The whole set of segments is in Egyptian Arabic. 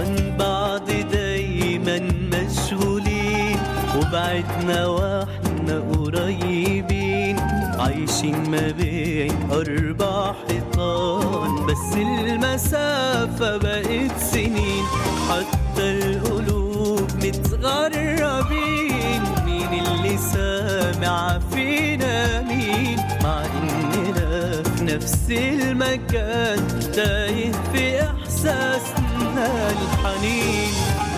عن بعض دايما مشغولين وبعدنا واحنا قريبين عايشين ما بين أربع حيطان بس المسافة بقت سنين حتى القلوب متغربين مين اللي سامع فينا مين مع إننا في نفس المكان تايه في إحساسنا الحنين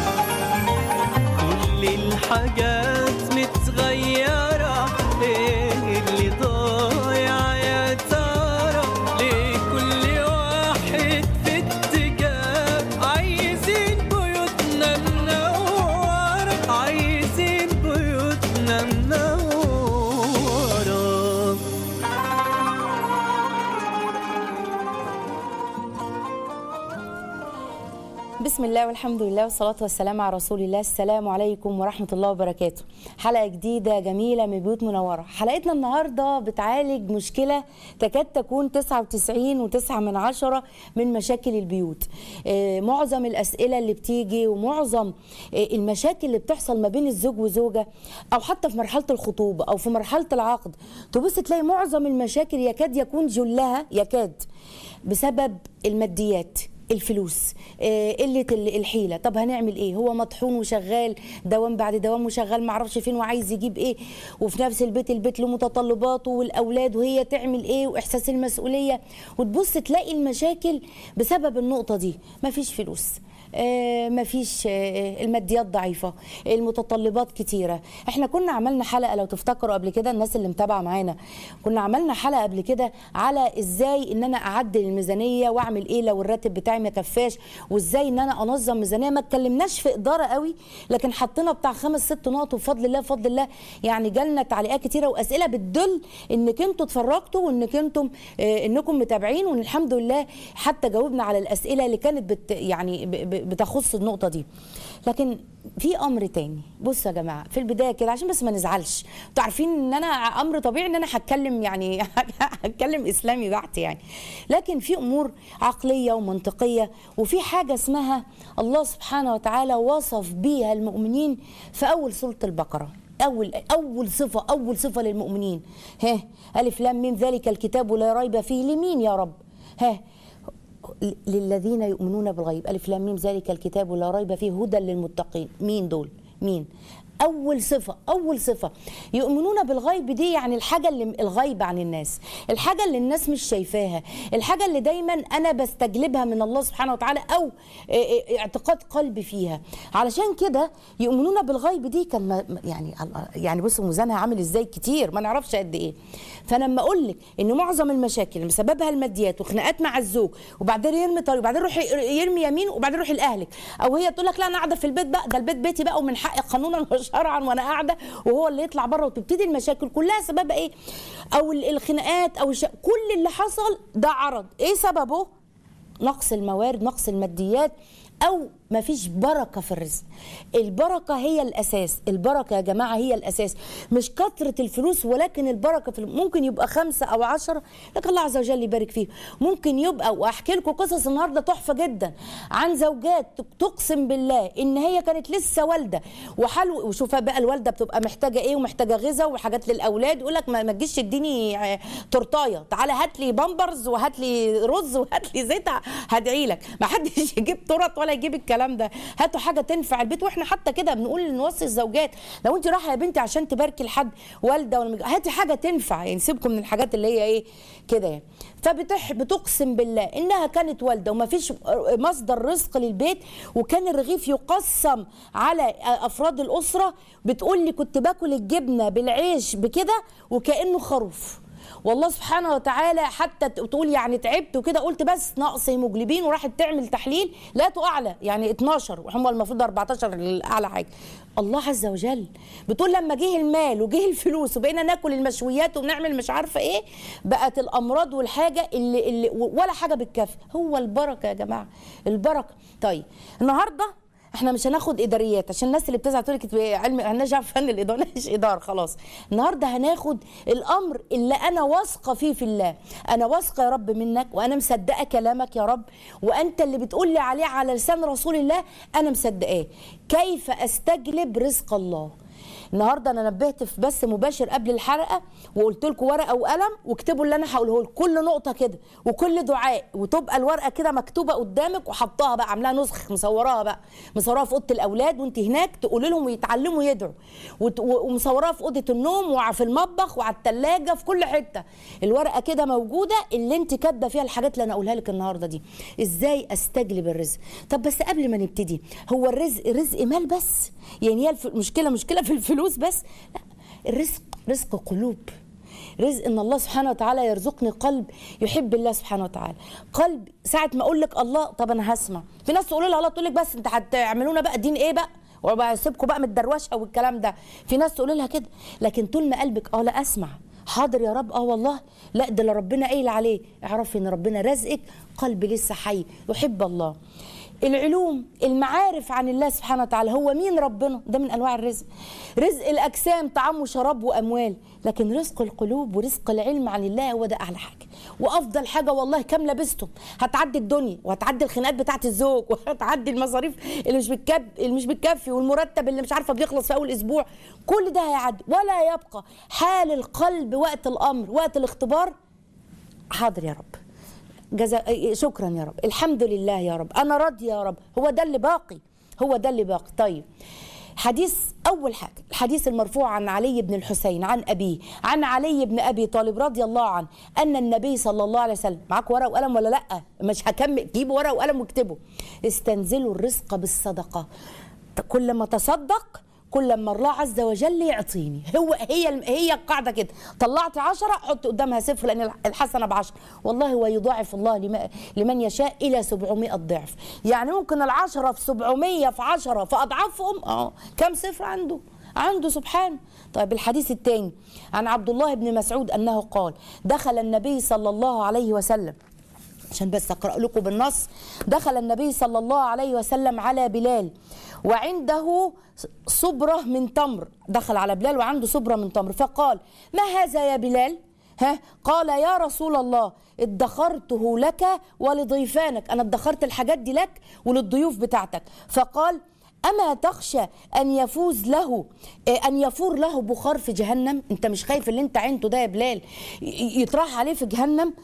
كل الحاجات متغيرة ايه اللي ضايع يا ترى ليه كل واحد في اتجاه عايزين بيوتنا منورة عايزين بيوتنا منورة بسم الله والحمد لله والصلاة والسلام على رسول الله السلام عليكم ورحمة الله وبركاته حلقة جديدة جميلة من بيوت منورة حلقتنا النهاردة بتعالج مشكلة تكاد تكون 99 و9 من عشرة من مشاكل البيوت آه، معظم الأسئلة اللي بتيجي ومعظم آه، المشاكل اللي بتحصل ما بين الزوج وزوجة أو حتى في مرحلة الخطوبة أو في مرحلة العقد تبص تلاقي معظم المشاكل يكاد يكون جلها يكاد بسبب الماديات الفلوس آه، قله ال- الحيله طب هنعمل ايه هو مطحون وشغال دوام بعد دوام وشغال معرفش فين وعايز يجيب ايه وفي نفس البيت البيت له متطلباته والاولاد وهي تعمل ايه واحساس المسؤوليه وتبص تلاقي المشاكل بسبب النقطه دي مفيش فلوس آه، مفيش آه، الماديات ضعيفة المتطلبات كتيرة احنا كنا عملنا حلقة لو تفتكروا قبل كده الناس اللي متابعة معانا كنا عملنا حلقة قبل كده على ازاي ان انا اعدل الميزانية واعمل ايه لو الراتب بتاعي ما كفاش وازاي ان انا انظم ميزانية ما اتكلمناش في ادارة قوي لكن حطينا بتاع خمس ست نقط وبفضل الله بفضل الله يعني جالنا تعليقات كتيرة واسئلة بتدل انك انتوا اتفرجتوا وانك انتم آه، انكم متابعين وان الحمد لله حتى جاوبنا على الاسئلة اللي كانت بت يعني ب- ب- بتخص النقطة دي لكن في امر تاني بصوا يا جماعه في البدايه كده عشان بس ما نزعلش انتوا عارفين ان انا امر طبيعي ان انا هتكلم يعني هتكلم اسلامي بحت يعني لكن في امور عقليه ومنطقيه وفي حاجه اسمها الله سبحانه وتعالى وصف بيها المؤمنين في اول سوره البقره اول اول صفه اول صفه للمؤمنين ها الف لام ميم ذلك الكتاب لا ريب فيه لمين يا رب ها للذين يؤمنون بالغيب ألف لام ميم ذلك الكتاب لا ريب فيه هدى للمتقين مين دول مين أول صفة أول صفة يؤمنون بالغيب دي يعني الحاجة اللي الغيب عن الناس الحاجة اللي الناس مش شايفاها الحاجة اللي دايما أنا بستجلبها من الله سبحانه وتعالى أو اه، اه، اعتقاد قلبي فيها علشان كده يؤمنون بالغيب دي كان ما- يعني يعني بصوا ميزانها عامل ازاي كتير ما نعرفش قد ايه فانا لما اقول لك ان معظم المشاكل اللي سببها الماديات وخناقات مع الزوج وبعدين يرمي طريق وبعدين يروح يرمي يمين وبعدين يروح لاهلك او هي تقول لك لا انا قاعده في البيت بقى ده البيت بيتي بقى ومن حقي قانونا وشرعا وانا قاعده وهو اللي يطلع بره وتبتدي المشاكل كلها سببها ايه او ال- الخناقات او الش... كل اللي حصل ده عرض ايه سببه نقص الموارد نقص الماديات او مفيش بركه في الرزق البركه هي الاساس البركه يا جماعه هي الاساس مش كثره الفلوس ولكن البركه في الم- ممكن يبقى خمسة او عشرة لكن الله عز وجل يبارك فيه ممكن يبقى واحكي لكم قصص النهارده تحفه جدا عن زوجات تقسم بالله ان هي كانت لسه والده وحلو وشوفها بقى الوالده بتبقى محتاجه ايه ومحتاجه غذاء وحاجات للاولاد يقول لك ما ما تجيش تديني آه، تورتايه تعالى هات لي بامبرز وهات لي رز وهات لي زيت هدعي لك ما حدش يجيب تورت ولا يجيب الكلام ده هاتوا حاجه تنفع البيت واحنا حتى كده بنقول نوصي الزوجات لو انت رايحه يا بنتي عشان تباركي لحد والده ولا مج- هاتي حاجه تنفع يعني سيبكم من الحاجات اللي هي ايه كده يعني فبتح بتقسم بالله انها كانت والده وما فيش مصدر رزق للبيت وكان الرغيف يقسم على افراد الاسره بتقول لي كنت باكل الجبنه بالعيش بكده وكانه خروف والله سبحانه وتعالى حتى تقول يعني تعبت وكده قلت بس نقص هيموجلوبين وراحت تعمل تحليل لقيته اعلى يعني 12 وهم المفروض 14 الاعلى حاجه الله عز وجل بتقول لما جه المال وجه الفلوس وبقينا ناكل المشويات وبنعمل مش عارفه ايه بقت الامراض والحاجه اللي, اللي ولا حاجه بتكفي هو البركه يا جماعه البركه طيب النهارده احنا مش هناخد اداريات عشان الناس اللي بتزعل تقول لك علم انا عارف فن الاداره مش اداره خلاص النهارده هناخد الامر اللي انا واثقه فيه في الله انا واثقه يا رب منك وانا مصدقه كلامك يا رب وانت اللي بتقول لي عليه على لسان رسول الله انا مصدقاه كيف استجلب رزق الله النهارده انا نبهت في بث مباشر قبل الحلقه وقلت لكم ورقه وقلم واكتبوا اللي انا هقوله لكم كل نقطه كده وكل دعاء وتبقى الورقه كده مكتوبه قدامك وحطاها بقى عاملاها نسخ مصوراها بقى مصوراها في اوضه الاولاد وانت هناك تقولي لهم ويتعلموا يدعوا وت- ومصوراها في اوضه النوم وفي المطبخ وعلى الثلاجه في كل حته الورقه كده موجوده اللي انت كاتبه فيها الحاجات اللي انا اقولها لك النهارده دي ازاي استجلب الرزق طب بس قبل ما نبتدي هو الرزق رزق مال بس يعني هي الف- المشكله مشكله في الفلوس بس لا الرزق رزق قلوب رزق ان الله سبحانه وتعالى يرزقني قلب يحب الله سبحانه وتعالى قلب ساعه ما اقول لك الله طب انا هسمع في ناس تقول لها الله تقول لك بس انت هتعملونا بقى دين ايه بقى وبقى سيبكم بقى من الدروشه والكلام ده في ناس تقول لها كده لكن طول ما قلبك اه لا اسمع حاضر يا رب اه والله لا ده اللي ربنا قايل عليه اعرفي ان ربنا رزقك قلب لسه حي يحب الله العلوم المعارف عن الله سبحانه وتعالى هو مين ربنا ده من انواع الرزق رزق الاجسام طعام وشراب واموال لكن رزق القلوب ورزق العلم عن الله هو ده اعلى حاجه وافضل حاجه والله كام لبستم هتعدي الدنيا وهتعدي الخناقات بتاعت الزوج وهتعدي المصاريف اللي مش بتكب اللي مش بتكفي والمرتب اللي مش عارفه بيخلص في اول اسبوع كل ده هيعدي ولا يبقى حال القلب وقت الامر وقت الاختبار حاضر يا رب جزا شكرا يا رب الحمد لله يا رب انا راضيه يا رب هو ده اللي باقي هو ده اللي باقي طيب حديث اول حاجه الحديث المرفوع عن علي بن الحسين عن ابيه عن علي بن ابي طالب رضي الله عنه ان النبي صلى الله عليه وسلم معاك ورقه وقلم ولا لا مش هكمل جيبوا ورقه وقلم واكتبوا استنزلوا الرزق بالصدقه كل ما تصدق كل ما الله عز وجل يعطيني هو هي هي القاعده كده طلعت عشرة حط قدامها صفر لان الحسنه بعشرة والله ويضاعف الله لم- لمن يشاء الى 700 ضعف يعني ممكن العشرة في 700 في 10 في اضعافهم اه كم صفر عنده عنده سبحانه طيب الحديث الثاني عن عبد الله بن مسعود انه قال دخل النبي صلى الله عليه وسلم عشان بس اقرا لكم بالنص دخل النبي صلى الله عليه وسلم على بلال وعنده صبره من تمر دخل على بلال وعنده صبره من تمر فقال ما هذا يا بلال ها قال يا رسول الله ادخرته لك ولضيفانك انا ادخرت الحاجات دي لك وللضيوف بتاعتك فقال أما تخشى أن يفوز له آه، أن يفور له بخار في جهنم أنت مش خايف اللي أنت عينته ده يا بلال ي- يطرح عليه في جهنم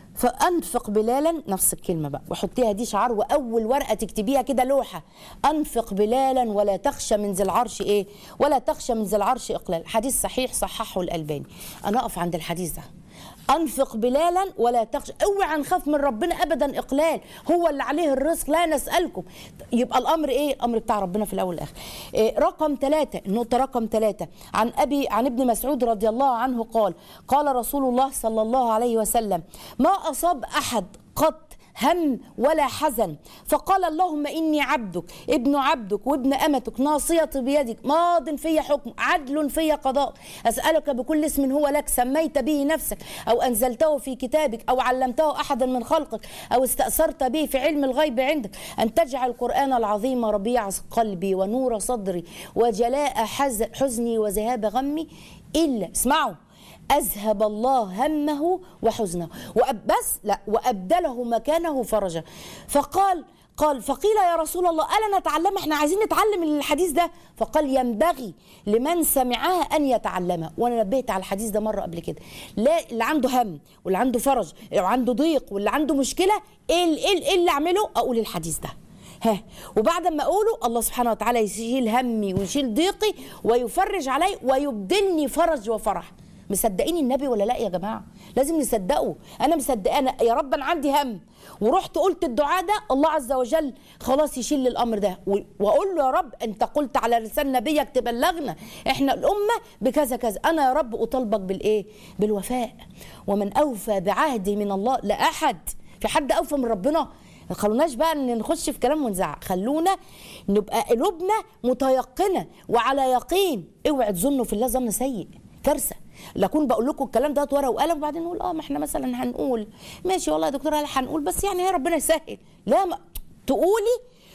فأنفق بلالا نفس الكلمة بقى وحطيها دي شعار وأول ورقة تكتبيها كده لوحة أنفق بلالا ولا تخشى من ذي العرش إيه ولا تخشى من ذي العرش إقلال حديث صحيح صححه الألباني أنا أقف عند الحديث ده انفق بلالا ولا تخشى اوعى نخاف من ربنا ابدا اقلال هو اللي عليه الرزق لا نسالكم يبقى الامر ايه الامر بتاع ربنا في الاول والاخر إيه رقم ثلاثة النقطه رقم ثلاثة عن ابي عن ابن مسعود رضي الله عنه قال قال رسول الله صلى الله عليه وسلم ما اصاب احد قط هم ولا حزن فقال اللهم إني عبدك ابن عبدك وابن أمتك ناصيتي بيدك ماض في حكم عدل في قضاء أسألك بكل اسم هو لك سميت به نفسك أو أنزلته في كتابك أو علمته أحدا من خلقك أو استأثرت به في علم الغيب عندك أن تجعل القرآن العظيم ربيع قلبي ونور صدري وجلاء حز- حزني وذهاب غمي إلا اسمعوا أذهب الله همه وحزنه وأب بس لا وأبدله مكانه فرجا فقال قال فقيل يا رسول الله ألا نتعلم احنا عايزين نتعلم الحديث ده فقال ينبغي لمن سمعها أن يتعلمها وأنا نبهت على الحديث ده مرة قبل كده لا اللي عنده هم واللي عنده فرج وعنده ضيق واللي عنده مشكلة ايه ال- ايه ال- إيه اللي اعمله اقول الحديث ده ها وبعد ما اقوله الله سبحانه وتعالى يشيل همي ويشيل ضيقي ويفرج علي ويبدلني فرج وفرح مصدقين النبي ولا لا يا جماعه لازم نصدقه انا مصدقه انا يا رب انا عندي هم ورحت قلت الدعاء ده الله عز وجل خلاص يشيل لي الامر ده و- واقول له يا رب انت قلت على لسان نبيك تبلغنا احنا الامه بكذا كذا انا يا رب اطالبك بالايه بالوفاء ومن اوفى بعهده من الله لا احد في حد اوفى من ربنا ما خلوناش بقى ان نخش في كلام ونزعق خلونا نبقى قلوبنا متيقنه وعلى يقين اوعى تظنوا في الله ظن سيء كارثه لا اكون بقول لكم الكلام ده ورقه وقلم وبعدين نقول اه ما احنا مثلا هنقول ماشي والله يا دكتوره هل هنقول بس يعني هي ربنا يسهل لا ما تقولي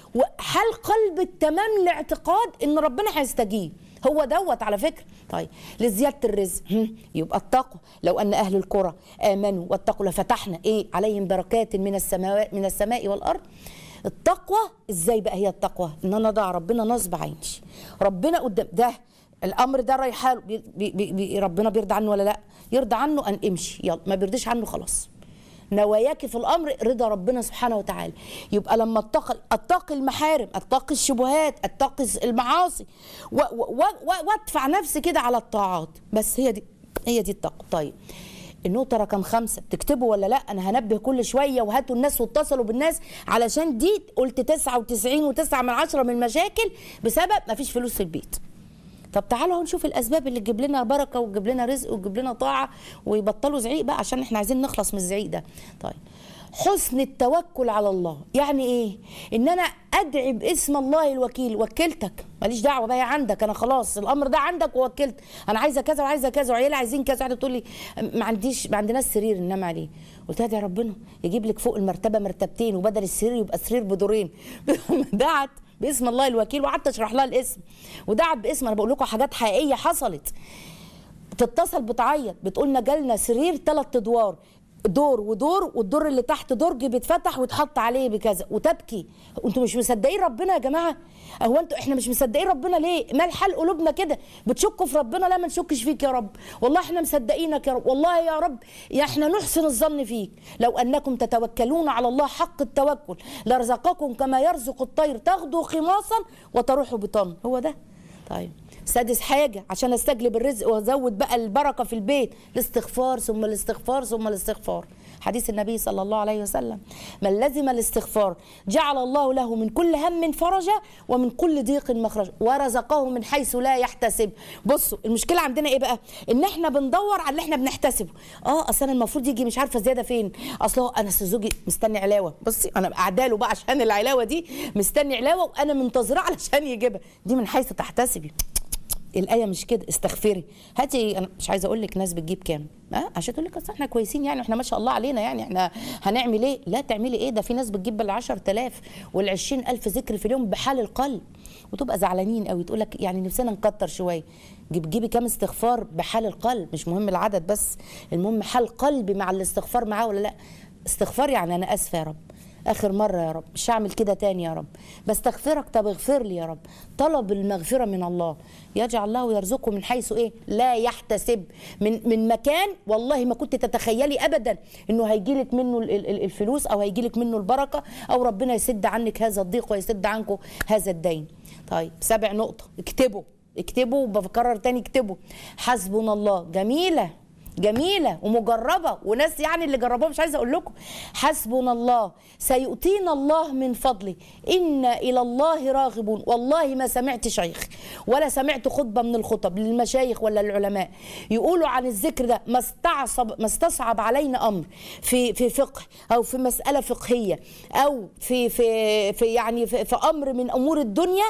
وحال قلبك تمام الاعتقاد ان ربنا هيستجيب هو دوت على فكره طيب لزياده الرزق هم، يبقى التقوى لو ان اهل القرى امنوا واتقوا لفتحنا ايه عليهم بركات من السماوات من السماء والارض التقوى ازاي بقى هي التقوى ان انا اضع ربنا نصب عيني ربنا قدام ده الامر ده رايحه له بي بي بي ربنا بيرضى عنه ولا لا يرضى عنه ان امشي يلا ما بيرضيش عنه خلاص نواياك في الامر رضا ربنا سبحانه وتعالى يبقى لما اتقي اتقي المحارم اتقي الشبهات اتقي المعاصي و- و- و- وادفع نفسي كده على الطاعات بس هي دي هي دي التقوى طيب النقطة رقم خمسة تكتبوا ولا لا أنا هنبه كل شوية وهاتوا الناس واتصلوا بالناس علشان دي قلت تسعة وتسعين وتسعة من عشرة من المشاكل بسبب مفيش فلوس في البيت طب تعالوا اهو نشوف الاسباب اللي تجيب لنا بركه وتجيب لنا رزق وتجيب لنا طاعه ويبطلوا زعيق بقى عشان احنا عايزين نخلص من الزعيق ده طيب حسن التوكل على الله يعني ايه ان انا ادعي باسم الله الوكيل وكلتك ماليش دعوه بقى هي عندك انا خلاص الامر ده عندك ووكلت انا عايزه كذا وعايزه كذا وعيالي عايزين كذا واحده تقول لي ما عنديش ما عندناش سرير ننام عليه قلت لها يا ربنا يجيب لك فوق المرتبه مرتبتين وبدل السرير يبقى سرير بدورين دعت باسم الله الوكيل وقعدت اشرح لها الاسم ودعت باسم انا بقول لكم حاجات حقيقيه حصلت تتصل بتعيط بتقول لنا جالنا سرير ثلاث ادوار دور ودور والدور اللي تحت درج بيتفتح ويتحط عليه بكذا وتبكي انتوا مش مصدقين ربنا يا جماعه هو انتوا احنا مش مصدقين ربنا ليه مال حال قلوبنا كده بتشكوا في ربنا لا ما نشكش فيك يا رب والله احنا مصدقينك يا رب والله يا رب يا احنا نحسن الظن فيك لو انكم تتوكلون على الله حق التوكل لرزقكم كما يرزق الطير تغدو خماصا وتروح بطن هو ده طيب سادس حاجة عشان استجلب الرزق وازود بقى البركة في البيت الاستغفار ثم الاستغفار ثم الاستغفار حديث النبي صلى الله عليه وسلم من لزم الاستغفار جعل الله له من كل هم فرجا ومن كل ضيق مخرجا ورزقه من حيث لا يحتسب بصوا المشكلة عندنا ايه بقى ان احنا بندور على اللي احنا بنحتسبه اه اصل انا المفروض يجي مش عارفة زيادة فين اصل هو انا أصل زوجي مستني علاوة بصي انا قاعداله بقى عشان العلاوة دي مستني علاوة وانا منتظرة علشان يجيبها دي من حيث تحتسبي الايه مش كده استغفري هاتي انا مش عايزه اقول لك ناس بتجيب كام ها عشان تقول لك اصل احنا كويسين يعني احنا ما شاء الله علينا يعني احنا هنعمل ايه لا تعملي ايه ده في ناس بتجيب بال 10000 وال 20000 ذكر في اليوم بحال القلب وتبقى زعلانين قوي تقول لك يعني نفسنا نكتر شويه جيب جيبي كام استغفار بحال القلب مش مهم العدد بس المهم حال قلبي مع الاستغفار معاه ولا لا استغفار يعني انا اسفه يا رب اخر مره يا رب مش هعمل كده تاني يا رب بستغفرك طب اغفر لي يا رب طلب المغفره من الله يجعل الله يرزقه من حيث ايه لا يحتسب من من مكان والله ما كنت تتخيلي ابدا انه هيجي لك منه ال- ال- الفلوس او هيجي لك منه البركه او ربنا يسد عنك هذا الضيق ويسد عنكم هذا الدين طيب سبع نقطه اكتبوا اكتبوا وبكرر تاني اكتبوا حسبنا الله جميله جميلة ومجربة وناس يعني اللي جربوها مش عايزة أقول لكم حسبنا الله سيؤتينا الله من فضله إنا إلى الله راغبون والله ما سمعت شيخ ولا سمعت خطبة من الخطب للمشايخ ولا العلماء يقولوا عن الذكر ده ما استعصب ما استصعب علينا أمر في في فقه أو في مسألة فقهية أو في في في يعني في, في أمر من أمور الدنيا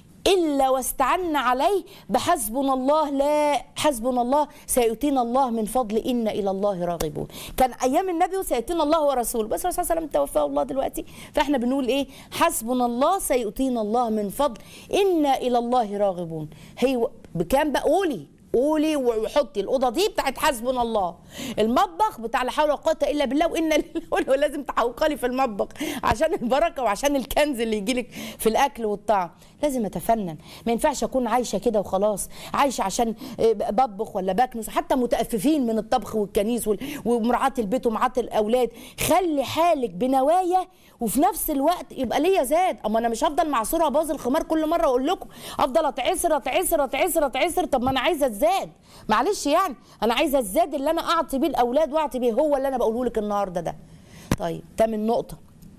إلا واستعنا عليه بحسبنا الله لا حسبنا الله سيؤتينا الله من فضل إن إلى الله راغبون كان أيام النبي وسيؤتينا الله ورسوله بس الرسول صلى الله عليه وسلم توفاه الله دلوقتي فإحنا بنقول إيه حسبنا الله سيؤتينا الله من فضل إن إلى الله راغبون هي بكام بقى قولي قولي وحطي الاوضه دي بتاعت حسبنا الله المطبخ بتاع لا حول ولا قوه الا بالله وان لله لازم تحوقلي في المطبخ عشان البركه وعشان الكنز اللي يجيلك في الاكل والطعم لازم اتفنن ما ينفعش اكون عايشه كده وخلاص عايشه عشان آه، بطبخ ولا بكنس حتى متأففين من الطبخ والكنيس وال- ومراعاه البيت ومراعاه الاولاد خلي حالك بنوايا وفي نفس الوقت يبقى ليا زاد اما انا مش هفضل معصوره باظ الخمار كل مره اقول لكم افضل اتعسر اتعسر اتعسر اتعسر طب ما انا عايزه الزاد معلش يعني انا عايزه الزاد اللي انا اعطي بيه الاولاد واعطي بيه هو اللي انا بقوله لك النهارده ده طيب تامن نقطه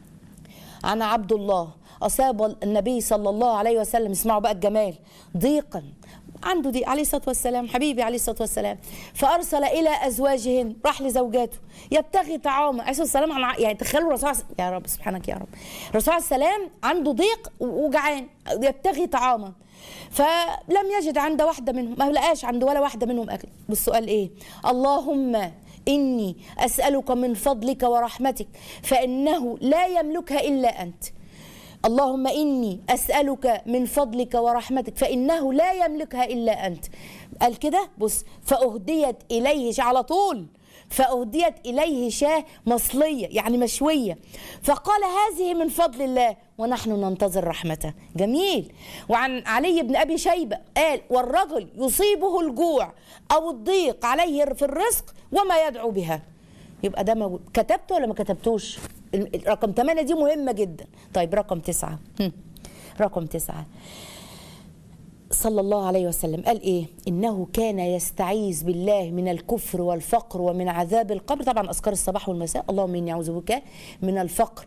عن عبد الله أصاب النبي صلى الله عليه وسلم اسمعوا بقى الجمال ضيقا عنده دي عليه الصلاة والسلام حبيبي عليه الصلاة والسلام فأرسل إلى أزواجهن راح لزوجاته يبتغي طعاما عليه الصلاة والسلام عن- يعني تخيلوا الرسول عليه- يا رب سبحانك يا رب الرسول عليه السلام عنده ضيق وجعان يبتغي طعاما فلم يجد عند واحدة منهم ما لقاش عند ولا واحدة منهم أكل بالسؤال إيه اللهم إني أسألك من فضلك ورحمتك فإنه لا يملكها إلا أنت اللهم اني اسالك من فضلك ورحمتك فانه لا يملكها الا انت قال كده بص فاهديت اليه على طول فأهديت إليه شاة مصلية يعني مشوية فقال هذه من فضل الله ونحن ننتظر رحمته جميل وعن علي بن أبي شيبة قال والرجل يصيبه الجوع أو الضيق عليه في الرزق وما يدعو بها يبقى ده موجود كتبته ولا ما كتبتوش رقم 8 دي مهمة جدا طيب رقم تسعة هم. رقم تسعة صلى الله عليه وسلم قال ايه انه كان يستعيذ بالله من الكفر والفقر ومن عذاب القبر طبعا اذكار الصباح والمساء اللهم اني اعوذ بك من الفقر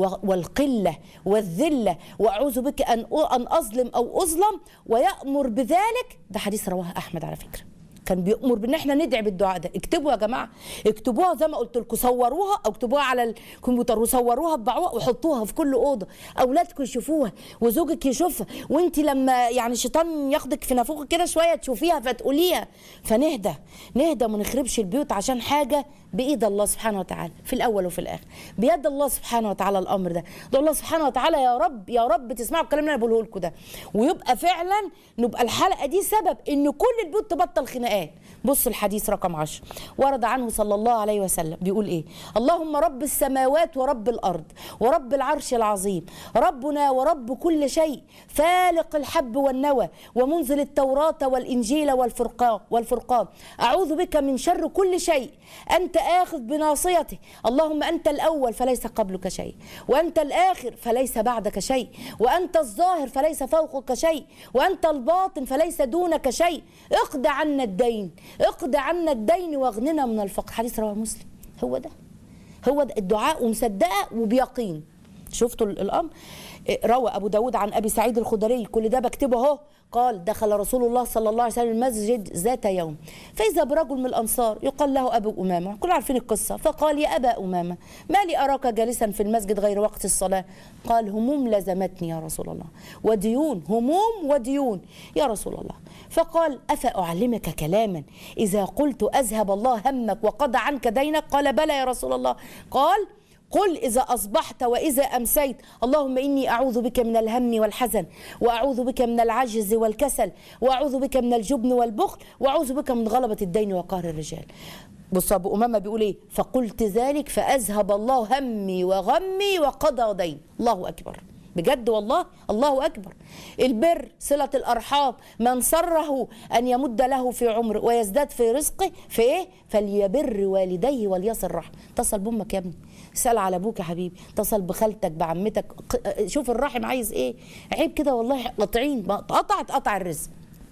والقله والذله واعوذ بك ان ان اظلم او اظلم ويامر بذلك ده حديث رواه احمد على فكره كان بيأمر بان احنا ندعي بالدعاء ده اكتبوا يا جماعه اكتبوها زي ما قلت لكم صوروها او اكتبوها على الكمبيوتر وصوروها اطبعوها وحطوها في كل اوضه اولادكم يشوفوها وزوجك يشوفها وانت لما يعني الشيطان ياخدك في نافوخك كده شويه تشوفيها فتقوليها فنهدى نهدى وما نخربش البيوت عشان حاجه بايد الله سبحانه وتعالى في الاول وفي الاخر بيد الله سبحانه وتعالى الامر ده ده الله سبحانه وتعالى يا رب يا رب تسمعوا الكلام اللي انا بقوله لكم ده ويبقى فعلا نبقى الحلقه دي سبب ان كل البيوت تبطل خناقات بص الحديث رقم 10 ورد عنه صلى الله عليه وسلم بيقول ايه اللهم رب السماوات ورب الارض ورب العرش العظيم ربنا ورب كل شيء فالق الحب والنوى ومنزل التوراة والإنجيل والفرقان والفرقان أعوذ بك من شر كل شيء أنت آخذ بناصيته اللهم أنت الأول فليس قبلك شيء وأنت الآخر فليس بعدك شيء وأنت الظاهر فليس فوقك شيء وأنت الباطن فليس دونك شيء اقض عنا الدين اقض عنا الدين واغننا من الفقر حديث رواه مسلم هو ده هو ده الدعاء ومصدقه وبيقين شفتوا الامر روى ابو داود عن ابي سعيد الخدري كل ده بكتبه اهو قال دخل رسول الله صلى الله عليه وسلم المسجد ذات يوم فاذا برجل من الانصار يقال له ابو امامه كلنا عارفين القصه فقال يا ابا امامه ما لي اراك جالسا في المسجد غير وقت الصلاه قال هموم لزمتني يا رسول الله وديون هموم وديون يا رسول الله فقال افاعلمك كلاما اذا قلت اذهب الله همك وقضى عنك دينك قال بلى يا رسول الله قال قل إذا أصبحت وإذا أمسيت اللهم إني أعوذ بك من الهم والحزن وأعوذ بك من العجز والكسل وأعوذ بك من الجبن والبخل وأعوذ بك من غلبة الدين وقهر الرجال بص أبو أمامة بيقول إيه فقلت ذلك فأذهب الله همي وغمي وقضى دين الله أكبر بجد والله الله اكبر البر صله الارحام من سره ان يمد له في عمره ويزداد في رزقه في ايه فليبر والديه وليصل رحم اتصل بامك يا ابني اسال على ابوك يا حبيبي اتصل بخالتك بعمتك شوف الرحم عايز ايه عيب كده والله قاطعين قطعت قطع الرزق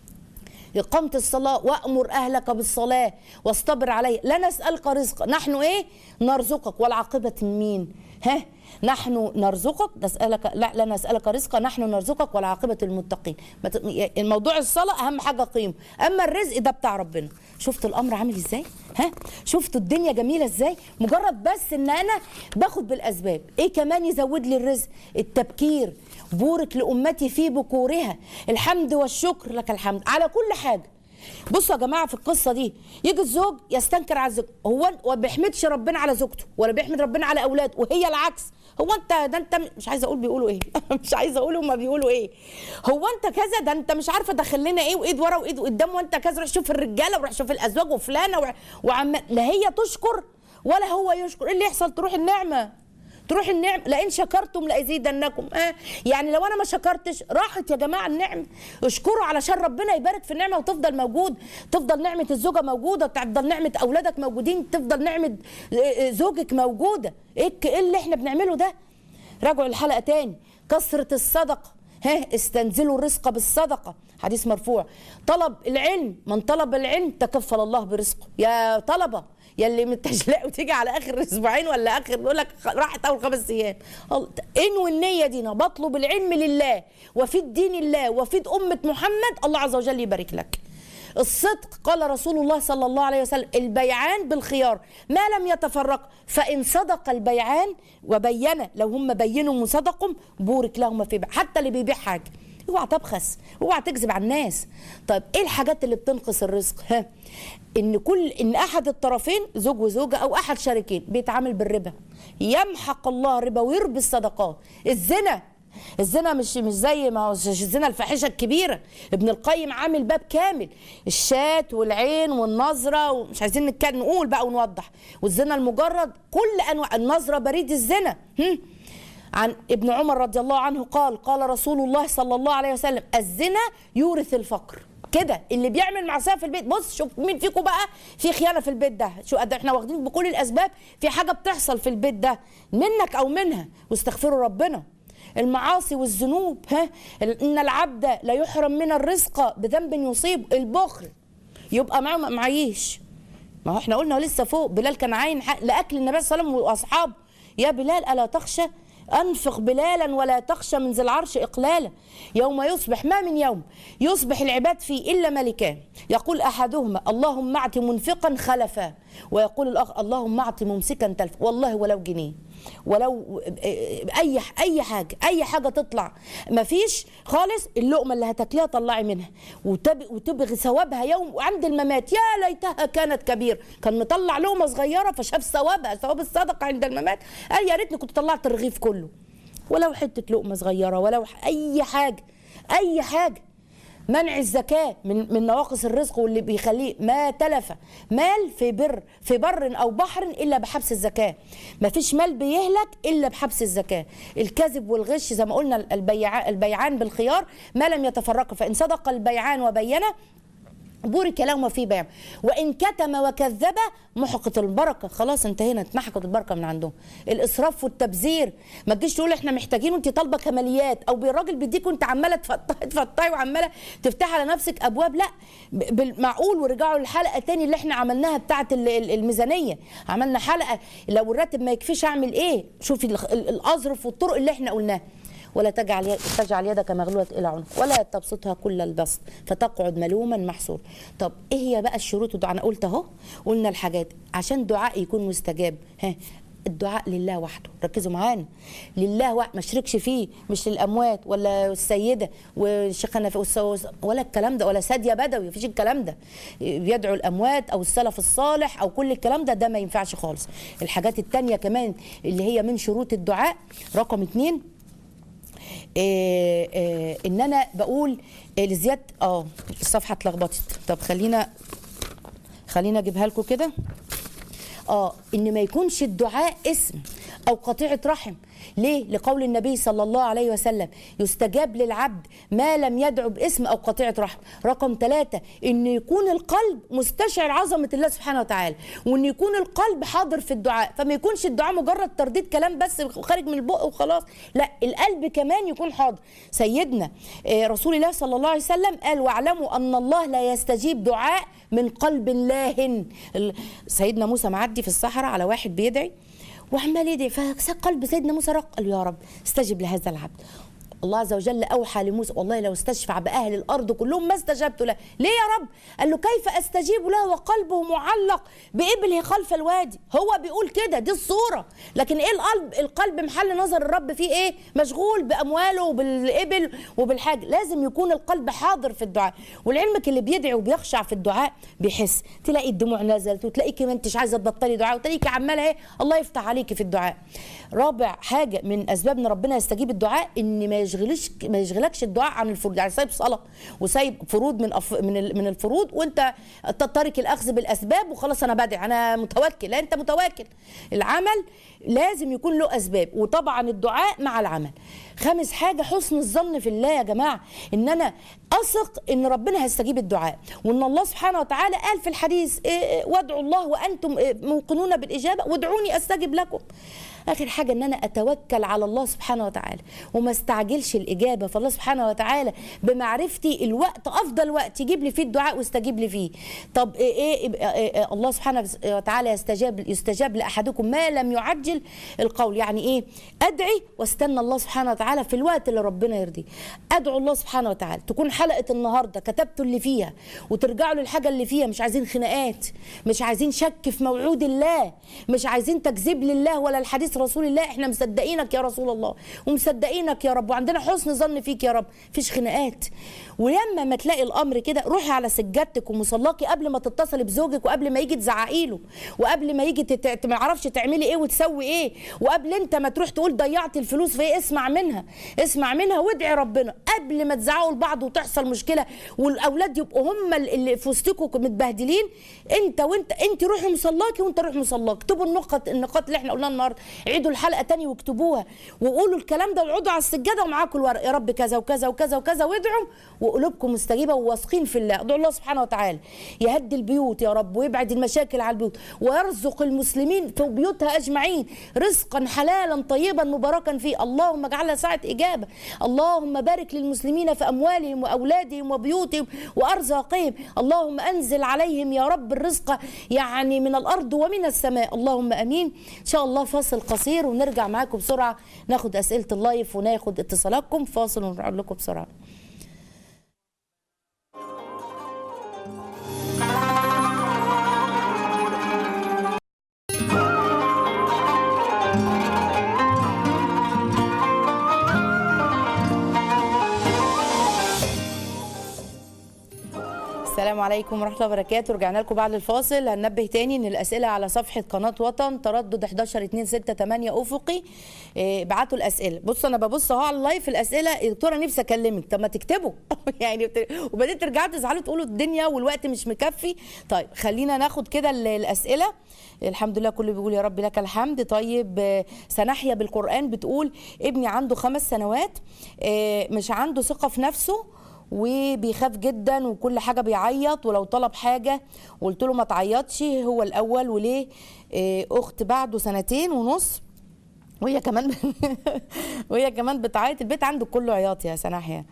إقامة الصلاة وأمر أهلك بالصلاة واصطبر عليه لا نسألك رزق نحن إيه نرزقك والعاقبة مين ها نحن نرزقك نسألك لا لا نسألك رزقا نحن نرزقك والعاقبة المتقين الموضوع الصلاة أهم حاجة قيمة أما الرزق ده بتاع ربنا شفت الأمر عامل إزاي ها شفتوا الدنيا جميلة إزاي مجرد بس إن أنا باخد بالأسباب إيه كمان يزود لي الرزق التبكير بورك لأمتي في بكورها الحمد والشكر لك الحمد على كل حاجة بصوا يا جماعه في القصه دي يجي الزوج يستنكر على الزوج هو ما بيحمدش ربنا على زوجته ولا بيحمد ربنا على اولاده وهي العكس هو انت ده انت مش عايزه اقول بيقولوا ايه مش عايزه اقول هما بيقولوا ايه هو انت كذا ده انت مش عارفه داخل لنا ايه وايد ورا وايد قدام وانت كذا روح شوف الرجاله وروح شوف الازواج وفلانه وعم لا هي تشكر ولا هو يشكر ايه اللي يحصل تروح النعمه تروح النعم لئن شكرتم لازيدنكم آه يعني لو انا ما شكرتش راحت يا جماعه النعم اشكروا علشان ربنا يبارك في النعمه وتفضل موجود تفضل نعمه الزوجه موجوده تفضل نعمه اولادك موجودين تفضل نعمه زوجك موجوده ايه ايه اللي احنا بنعمله ده راجعوا الحلقه تاني كثره الصدقه ها استنزلوا الرزق بالصدقه حديث مرفوع طلب العلم من طلب العلم تكفل الله برزقه يا طلبه يلي متشلاق وتيجي على اخر اسبوعين ولا اخر يقول لك راحت اول خمس ايام انوي النيه دي انا بطلب العلم لله وفي دين الله وفي امه محمد الله عز وجل يبارك لك الصدق قال رسول الله صلى الله عليه وسلم البيعان بالخيار ما لم يتفرق فإن صدق البيعان وبين لو هم بينوا وصدقوا بورك لهما في بيع حتى اللي بيبيع حاجة اوعى تبخس اوعى تكذب على الناس طيب ايه الحاجات اللي بتنقص الرزق ها ان كل ان احد الطرفين زوج وزوجه او احد شريكين بيتعامل بالربا يمحق الله الربا ويربي الصدقات الزنا الزنا مش مش زي ما هو الزنا الفاحشه الكبيره ابن القيم عامل باب كامل الشات والعين والنظره ومش عايزين نتكلم نقول بقى ونوضح والزنا المجرد كل انواع النظره بريد الزنا هم؟ عن ابن عمر رضي الله عنه قال قال رسول الله صلى الله عليه وسلم الزنا يورث الفقر كده اللي بيعمل معصيه في البيت بص شوف مين فيكم بقى في خيانه في البيت ده شو قد احنا واخدين بكل الاسباب في حاجه بتحصل في البيت ده منك او منها واستغفروا ربنا المعاصي والذنوب ها ان العبد لا يحرم من الرزق بذنب يصيب البخل يبقى معاه معيش ما هو احنا قلنا لسه فوق بلال كان عاين حق لاكل النبي صلى الله عليه وسلم واصحابه يا بلال الا تخشى انفق بلالا ولا تخشى من ذي العرش اقلالا يوم يصبح ما من يوم يصبح العباد فيه الا ملكان يقول احدهما اللهم اعط منفقا خلفا ويقول الاخر اللهم اعط ممسكا تلفا والله ولو جنيه ولو اي اي حاجه اي حاجه تطلع ما فيش خالص اللقمه اللي هتاكليها طلعي منها وتب- وتبغي ثوابها يوم عند الممات يا ليتها كانت كبير كان مطلع لقمه صغيره فشاف ثوابها ثواب الصدقه عند الممات قال يا ريتني كنت طلعت الرغيف كله ولو حته لقمه صغيره ولو ح- اي حاجه اي حاجه منع الزكاة من من نواقص الرزق واللي بيخليه ما تلف مال في بر في بر أو بحر إلا بحبس الزكاة ما فيش مال بيهلك إلا بحبس الزكاة الكذب والغش زي ما قلنا البيع البيعان بالخيار ما لم يتفرقا فإن صدق البيعان وبينا بورك لهما في بيع وان كتم وكذب محقت البركه خلاص انتهينا اتمحقت البركه من عندهم الاسراف والتبذير ما تجيش تقول احنا محتاجين وانت طالبه كماليات او الراجل بيديك وانت عماله تفطحي تفطحي وعماله تفتحي على نفسك ابواب لا ب- بالمعقول ورجعوا للحلقه تاني اللي احنا عملناها بتاعه ال- ال- الميزانيه عملنا حلقه لو الراتب ما يكفيش اعمل ايه شوفي ال- ال- الاظرف والطرق اللي احنا قلناها ولا تجعل يد- تجعل يدك مغلولة إلى عنق ولا تبسطها كل البسط فتقعد ملوما محسور طب إيه هي بقى الشروط والدعاء أنا قلت أهو قلنا الحاجات عشان الدعاء يكون مستجاب ها الدعاء لله وحده ركزوا معانا لله وحده ما اشركش فيه مش للاموات ولا السيده والشيخ نف- والس- ولا الكلام ده ولا ساديه بدوي مفيش الكلام ده يدعو الاموات او السلف الصالح او كل الكلام ده ده ما ينفعش خالص الحاجات التانية كمان اللي هي من شروط الدعاء رقم اتنين آه، آه، ان انا بقول آه، لزياد اه الصفحه اتلخبطت طب خلينا خلينا اجيبها لكم كده اه ان ما يكونش الدعاء اسم او قطيعه رحم ليه لقول النبي صلى الله عليه وسلم يستجاب للعبد ما لم يدعو باسم او قطيعه رحم رقم ثلاثة ان يكون القلب مستشعر عظمه الله سبحانه وتعالى وان يكون القلب حاضر في الدعاء فما يكونش الدعاء مجرد ترديد كلام بس خارج من البق وخلاص لا القلب كمان يكون حاضر سيدنا آه، رسول الله صلى الله عليه وسلم قال واعلموا ان الله لا يستجيب دعاء من قلب لاهن ال- سيدنا موسى معدي في الصحراء على واحد بيدعي وعمال يدعي فقلب سيدنا موسى رق قال يا رب استجب لهذا العبد الله عز وجل اوحى لموسى والله لو استشفع باهل الارض كلهم ما استجبت له ليه يا رب قال له كيف استجيب له وقلبه معلق بابله خلف الوادي هو بيقول كده دي الصوره لكن ايه القلب القلب محل نظر الرب فيه ايه مشغول بامواله وبالابل وبالحاجه لازم يكون القلب حاضر في الدعاء ولعلمك اللي بيدعي وبيخشع في الدعاء بيحس تلاقي الدموع نزلت وتلاقيكي ما انتش عايزه تبطلي دعاء وتلاقيكي عماله ايه الله يفتح عليكي في الدعاء رابع حاجه من اسباب ان ربنا يستجيب الدعاء ان ما يشغلش ما يشغلكش الدعاء عن الفروض يعني سايب صلاه وسايب فروض من أف من ال- من الفروض وانت تترك الاخذ بالاسباب وخلاص انا بدعي انا متوكل لا انت متواكل العمل لازم يكون له اسباب وطبعا الدعاء مع العمل خامس حاجه حسن الظن في الله يا جماعه ان انا اثق ان ربنا هيستجيب الدعاء وان الله سبحانه وتعالى قال في الحديث إيه إيه وادعوا الله وانتم إيه موقنون بالاجابه وادعوني استجب لكم اخر حاجه ان انا اتوكل على الله سبحانه وتعالى وما استعجلش الاجابه فالله سبحانه وتعالى بمعرفتي الوقت افضل وقت يجيب لي فيه الدعاء ويستجيب لي فيه طب ايه, إيه, إيه, إيه الله سبحانه وتعالى يستجاب يستجاب لاحدكم ما لم يعجل القول يعني ايه ادعي واستنى الله سبحانه وتعالى في الوقت اللي ربنا يرضيه ادعو الله سبحانه وتعالى تكون حلقه النهارده كتبتوا اللي فيها وترجعوا للحاجه اللي فيها مش عايزين خناقات مش عايزين شك في موعود الله مش عايزين تكذيب لله ولا الحديث حديث رسول الله احنا مصدقينك يا رسول الله ومصدقينك يا رب وعندنا حسن ظن فيك يا رب مفيش خناقات ولما ما تلاقي الامر كده روحي على سجادتك ومصلاكي قبل ما تتصلي بزوجك وقبل ما يجي تزعقي له وقبل ما يجي تت... ما يعرفش تعملي ايه وتسوي ايه وقبل انت ما تروح تقول ضيعت الفلوس فايه اسمع منها اسمع منها وادعي ربنا قبل ما تزعقوا لبعض وتحصل مشكله والاولاد يبقوا هم اللي في وسطكم متبهدلين انت وانت انت روحي مصلاكي وانت روح مصلاك اكتبوا النقط النقاط اللي احنا قلناها النهارده عيدوا الحلقه تاني واكتبوها وقولوا الكلام ده وقعدوا على السجاده ومعاكم الورق يا رب كذا وكذا وكذا وكذا وادعوا وقلوبكم مستجيبه وواثقين في الله ادعوا الله سبحانه وتعالى يهدي البيوت يا رب ويبعد المشاكل على البيوت ويرزق المسلمين في بيوتها اجمعين رزقا حلالا طيبا مباركا فيه اللهم اجعلها ساعه اجابه اللهم بارك للمسلمين في اموالهم واولادهم وبيوتهم وارزاقهم اللهم انزل عليهم يا رب الرزق يعني من الارض ومن السماء اللهم امين ان شاء الله فاصل قصير ونرجع معاكم بسرعه ناخد اسئله اللايف وناخد اتصالاتكم فاصل ونرجع لكم بسرعه السلام عليكم ورحمه الله وبركاته رجعنا لكم بعد الفاصل هننبه تاني ان الاسئله على صفحه قناه وطن تردد 11 2 6 8 افقي إيه، ابعتوا الاسئله بصوا انا ببص اهو على اللايف الاسئله يا دكتوره نفسي اكلمك طب ما تكتبوا يعني بت- وبعدين ترجعوا تزعلوا تقولوا الدنيا والوقت مش مكفي طيب خلينا ناخد كده ال- الاسئله الحمد لله كله بيقول يا رب لك الحمد طيب آه، سنحيا بالقران بتقول ابني عنده خمس سنوات آه، مش عنده ثقه في نفسه وبيخاف جدا وكل حاجه بيعيط ولو طلب حاجه قلت له ما تعيطش هو الاول وليه إيه، اخت بعده سنتين ونص وهي كمان وهي كمان بتعيط البيت عنده كله عياط يا سناحيا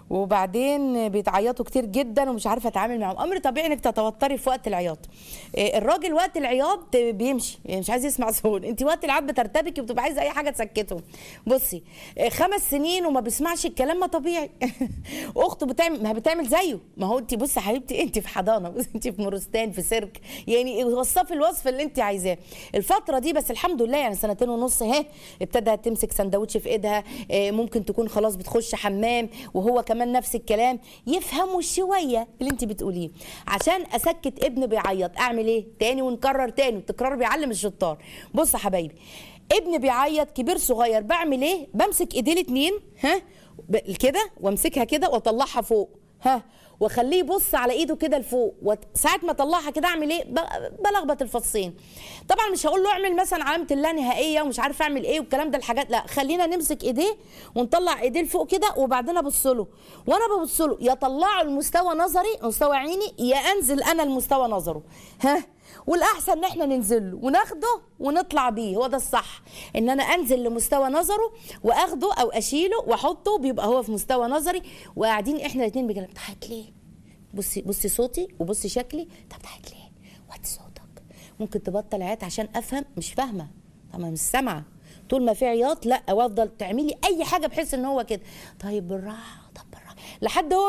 وبعدين بيتعيطوا كتير جدا ومش عارفه اتعامل معاهم امر طبيعي انك تتوتري في وقت العياط إيه، الراجل وقت العياط بيمشي يعني مش عايز يسمع صوت انت وقت العياط بترتبكي وبتبقى عايزه اي حاجه تسكته بصي إيه، خمس سنين وما بيسمعش الكلام ما طبيعي اخته بتعمل ما هي بتعمل زيه ما هو انت بصي يا حبيبتي انت في حضانه بصي انت في مورستان في سيرك يعني وصفي الوصف اللي انت عايزاه الفتره دي بس الحمد لله يعني سنتين ونص اهي ابتدت تمسك سندوتش في ايدها آه، ممكن تكون خلاص بتخش حمام وهو كمان نفس الكلام يفهموا شويه اللي انت بتقوليه عشان اسكت ابن بيعيط اعمل ايه تاني ونكرر تاني والتكرار بيعلم الشطار بص يا حبايبي ابن بيعيط كبير صغير بعمل ايه بمسك ايديه الاتنين ها ب- كده وامسكها كده واطلعها فوق ها واخليه يبص على ايده كده لفوق وساعه ما اطلعها كده اعمل ايه ب- بلخبط الفصين طبعا مش هقول له اعمل مثلا علامه اللانهائيه ومش عارف اعمل ايه والكلام ده الحاجات لا خلينا نمسك ايديه ونطلع ايديه لفوق كده وبعدين ابص له وانا ببص له يا طلعه المستوى نظري مستوى عيني يا انزل انا المستوى نظره ها والاحسن ان احنا ننزل له وناخده ونطلع بيه هو ده الصح ان انا انزل لمستوى نظره واخده او اشيله واحطه بيبقى هو في مستوى نظري وقاعدين احنا الاثنين بجد بتضحك ليه بصي بصي صوتي وبصي شكلي انت بتضحك ليه وطي صوتك ممكن تبطل عياط عشان افهم مش فاهمه طبعا مش سامعه طول ما في عياط لا وافضل تعملي اي حاجه بحيث ان هو كده طيب بالراحه طب بالراحه لحد هو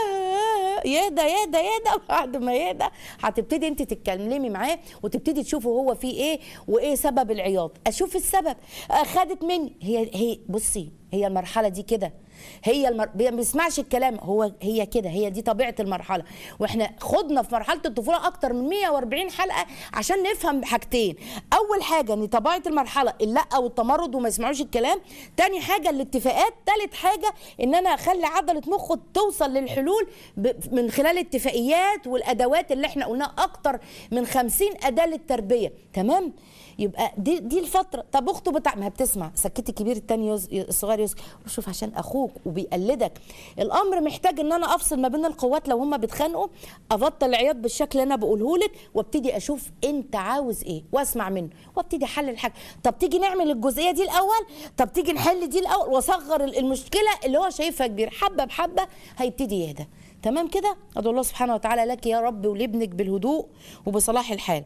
ما يهدى يهدى يهدى بعد ما يهدى هتبتدي انت تتكلمي معاه وتبتدي تشوفوا هو فيه ايه وايه سبب العياط اشوف السبب آه، خدت مني هي هي بصي هي المرحله دي كده هي المر... بي- ما بيسمعش الكلام هو هي كده هي دي طبيعه المرحله واحنا خضنا في مرحله الطفوله اكتر من 140 حلقه عشان نفهم حاجتين اول حاجه ان طبيعه المرحله اللا والتمرد وما يسمعوش الكلام تاني حاجه الاتفاقات تالت حاجه ان انا اخلي عضله مخه توصل للحلول ب... من خلال الاتفاقيات والادوات اللي احنا قلناها اكتر من 50 اداه للتربيه تمام يبقى دي دي الفتره طب اخته بتاع ما هي بتسمع سكتي الكبير التاني يز... الصغير يسكت شوف عشان اخوك وبيقلدك الامر محتاج ان انا افصل ما بين القوات لو هما بيتخانقوا ابطل العياط بالشكل اللي انا بقوله لك وابتدي اشوف انت عاوز ايه واسمع منه وابتدي احلل الحاجه طب تيجي نعمل الجزئيه دي الاول طب تيجي نحل دي الاول واصغر المشكله اللي هو شايفها كبير حبه بحبه هيبتدي يهدى تمام كده ادعو الله سبحانه وتعالى لك يا رب ولابنك بالهدوء وبصلاح الحال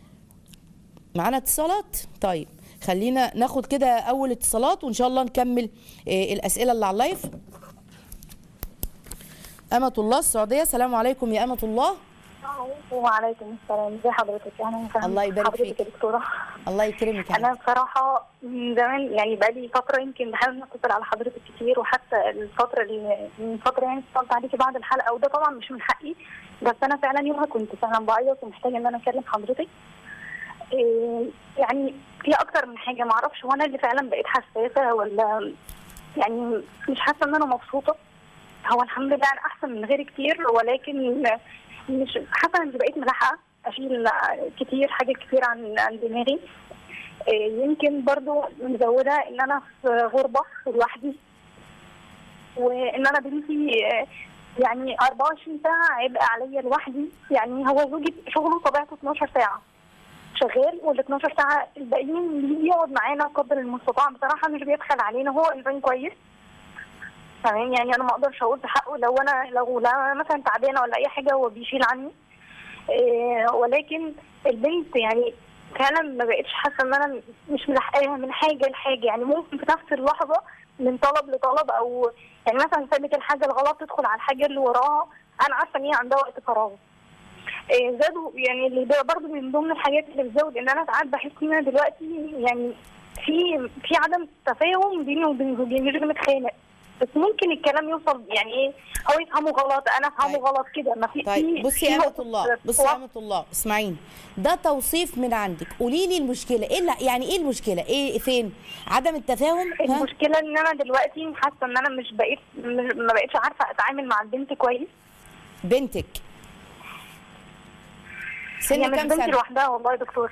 معانا اتصالات طيب خلينا ناخد كده اول اتصالات وان شاء الله نكمل آه، الاسئله اللي على اللايف أمة الله السعودية السلام عليكم يا أمة الله وعليكم السلام ازي حضرتك اهلا وسهلا الله يبارك حضرتك فيك. يا دكتوره الله يكرمك يا انا حبيبتي. بصراحه من زمان يعني بقالي فتره يمكن بحاول ان اتصل على حضرتك كتير وحتى الفتره اللي من فتره يعني اتصلت عليكي بعد الحلقه وده طبعا مش من حقي بس انا فعلا يومها كنت فعلا بعيط ومحتاجه ان انا اكلم حضرتك إيه يعني في اكتر من حاجه ما اعرفش وانا اللي فعلا بقيت حساسه ولا يعني مش حاسه ان انا مبسوطه هو الحمد لله انا احسن من غيري كتير ولكن مش حاسه اني بقيت ملاحقه اشيل كتير حاجات كتير عن عن دماغي إيه، يمكن برضو مزوده ان انا في غربه لوحدي وان انا بنتي آه، يعني 24 ساعه عبء عليا لوحدي يعني هو زوجي شغله طبيعته 12 ساعه شغال وال 12 ساعه الباقيين بيجي يقعد معانا قدر المستطاع بصراحه مش بيبخل علينا هو انسان كويس تمام يعني انا ما اقدرش اقول في حقه لو انا لو لا مثلا تعبانه ولا اي حاجه هو بيشيل عني إيه ولكن البنت يعني فعلا ما بقتش حاسه ان انا مش ملاحقاها من حاجه لحاجه يعني ممكن في نفس اللحظه من طلب لطلب او يعني مثلا سابت الحاجه الغلط تدخل على الحاجه اللي وراها انا عارفه ان هي عندها وقت فراغ إيه زادوا يعني اللي ده برضه من ضمن الحاجات اللي بتزود ان انا ساعات بحس ان انا دلوقتي يعني في في عدم تفاهم بيني وبين زوجي مش بنتخانق بس ممكن الكلام يوصل يعني ايه هو يفهمه غلط انا افهمه طيب. غلط كده ما في طيب في- بصي في يا امة نقطة الله بصي يا امة الله اسمعيني ده توصيف من عندك قولي لي المشكله ايه اللي يعني ايه المشكله ايه فين عدم التفاهم ها المشكله ان انا دلوقتي حاسه ان انا مش بقيت مش- ما بقتش عارفه اتعامل مع البنت كويس بنتك هي سن مش كام بنتي سنه لوحدها والله يا دكتور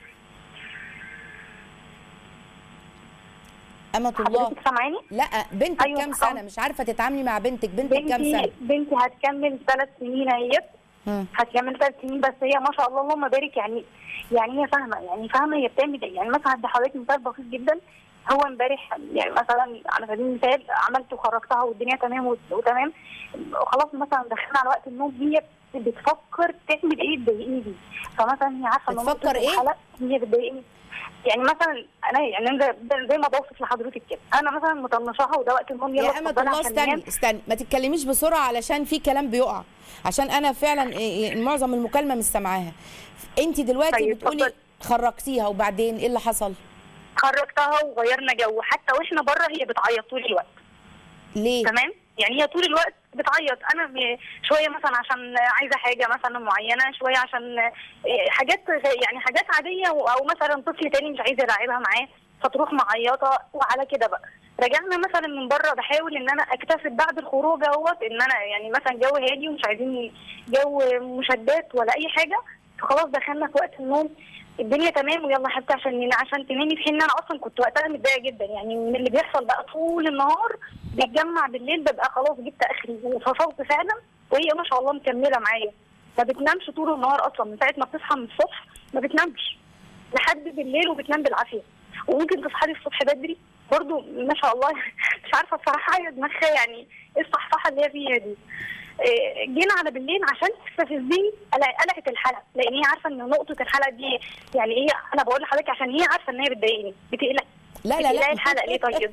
امة الله حضرتك سامعاني لا بنتك أيوة كام طبعاً. سنه مش عارفه تتعاملي مع بنتك بنتك كام بنتي سنه بنتي هتكمل ثلاث سنين اهيت مم. هتكمل ثلاث سنين بس هي ما شاء الله اللهم بارك يعني يعني هي فاهمه يعني فاهمه هي بتعمل ايه يعني مثلا هدي حضرتك مثال بسيط جدا هو امبارح يعني مثلا على سبيل المثال عملت وخرجتها والدنيا تمام وت- وتمام خلاص مثلا دخلنا على وقت النوم هي بتفكر تعمل ايه تضايقني دي فمثلا هي عارفه ان بتفكر نقطة إيه؟ الحلق هي بتضايقني يعني مثلا انا يعني أنا زي, زي ما بوصف لحضرتك كده انا مثلا مطنشاها وده وقت النوم يلا يا امة اتفضلي الله عشان ننام. استني استني ما تتكلميش بسرعه علشان في كلام بيقع عشان انا فعلا إيه إيه معظم المكالمه مش سامعاها انت دلوقتي طيب، بتقولي اتفضلي. خرجتيها وبعدين ايه اللي حصل خرجتها وغيرنا جو حتى واحنا بره هي بتعيط طول الوقت ليه تمام يعني هي طول الوقت بتعيط انا م- شويه مثلا عشان عايزه حاجه مثلا معينه شويه عشان إيه، حاجات غ- يعني حاجات عاديه و- او مثلا طفل تاني مش عايزه العبها معاه فتروح معيطه وعلى كده بقى رجعنا مثلا من بره بحاول ان انا اكتسب بعد الخروج اهوت ان انا يعني مثلا جو هادي ومش عايزين جو مشادات ولا اي حاجه فخلاص دخلنا في وقت النوم الدنيا تمام ويلا يا حبيبتي عشان عشان تنامي في حين ان انا اصلا كنت وقتها متضايقه جدا يعني من اللي بيحصل بقى طول النهار بيتجمع بالليل ببقى خلاص جبت اخري وفصلت فعلا وهي ما شاء الله مكمله معايا ما بتنامش طول النهار اصلا من ساعه ما بتصحى من الصبح ما بتنامش لحد بالليل وبتنام بالعافيه وممكن تصحى لي الصبح بدري برضو ما شاء الله مش عارفه بصراحه هي دماغها يعني ايه الصحصحه اللي هي فيها دي إيه، جينا على بالليل عشان تستفزني قلع- قلعت الحلقه لان هي عارفه ان نقطه الحلقه دي يعني هي انا بقول لحضرتك عشان هي عارفه ان هي بتضايقني بتقلق لا لا لا بتقلقي الحلقه ليه طيب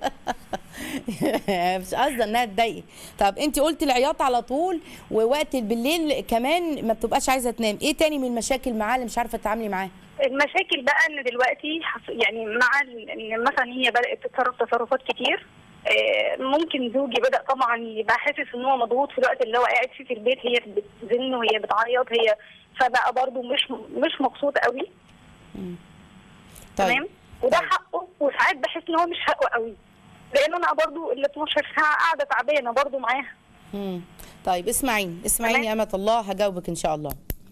مش قصدي انها تضايق طب انت قلتي العياط على طول ووقت بالليل كمان ما بتبقاش عايزه تنام ايه تاني من المشاكل معاه اللي مش عارفه تتعاملي معاه المشاكل بقى ان دلوقتي حص- يعني مع ال- ان مثلا هي بدات تتصرف تصرفات كتير آه، ممكن زوجي بدا طبعا يبقى حاسس ان هو مضغوط في الوقت اللي هو قاعد فيه في البيت هي بتزن وهي بتعيط هي فبقى برضه مش مش مبسوط قوي تمام وده طيب. حقه وساعات بحس ان هو مش حقه قوي لان انا برضه ال 12 ساعه قاعده تعبانه برضه معاها مم. طيب اسمعيني اسمعيني تمام. يا امة الله هجاوبك ان شاء الله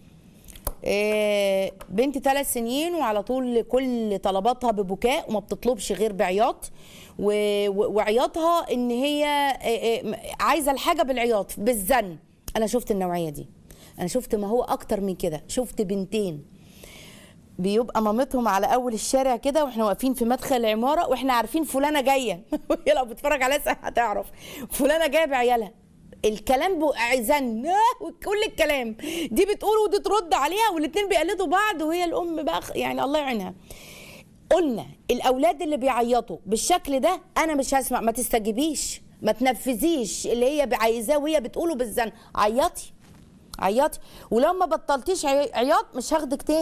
إيه بنتي ثلاث سنين وعلى طول كل طلباتها ببكاء وما بتطلبش غير بعياط و... و... وعياطها ان هي إيه إيه عايزه الحاجه بالعياط بالزن انا شفت النوعيه دي انا شفت ما هو اكتر من كده شفت بنتين بيبقى مامتهم على اول الشارع كده واحنا واقفين في مدخل العماره واحنا عارفين فلانه جايه وهي لو بتتفرج عليها ساعة هتعرف فلانه جايه بعيالها الكلام بقى زن آه، وكل الكلام دي بتقول ودي ترد عليها والاتنين بيقلدوا بعض وهي الام بقى خ- يعني الله يعينها قلنا الاولاد اللي بيعيطوا بالشكل ده انا مش هسمع ما تستجيبيش ما تنفذيش اللي هي عايزاه وهي بتقوله بالزن عيطي عيطي ولو ما بطلتيش عي- عياط مش هاخدك تاني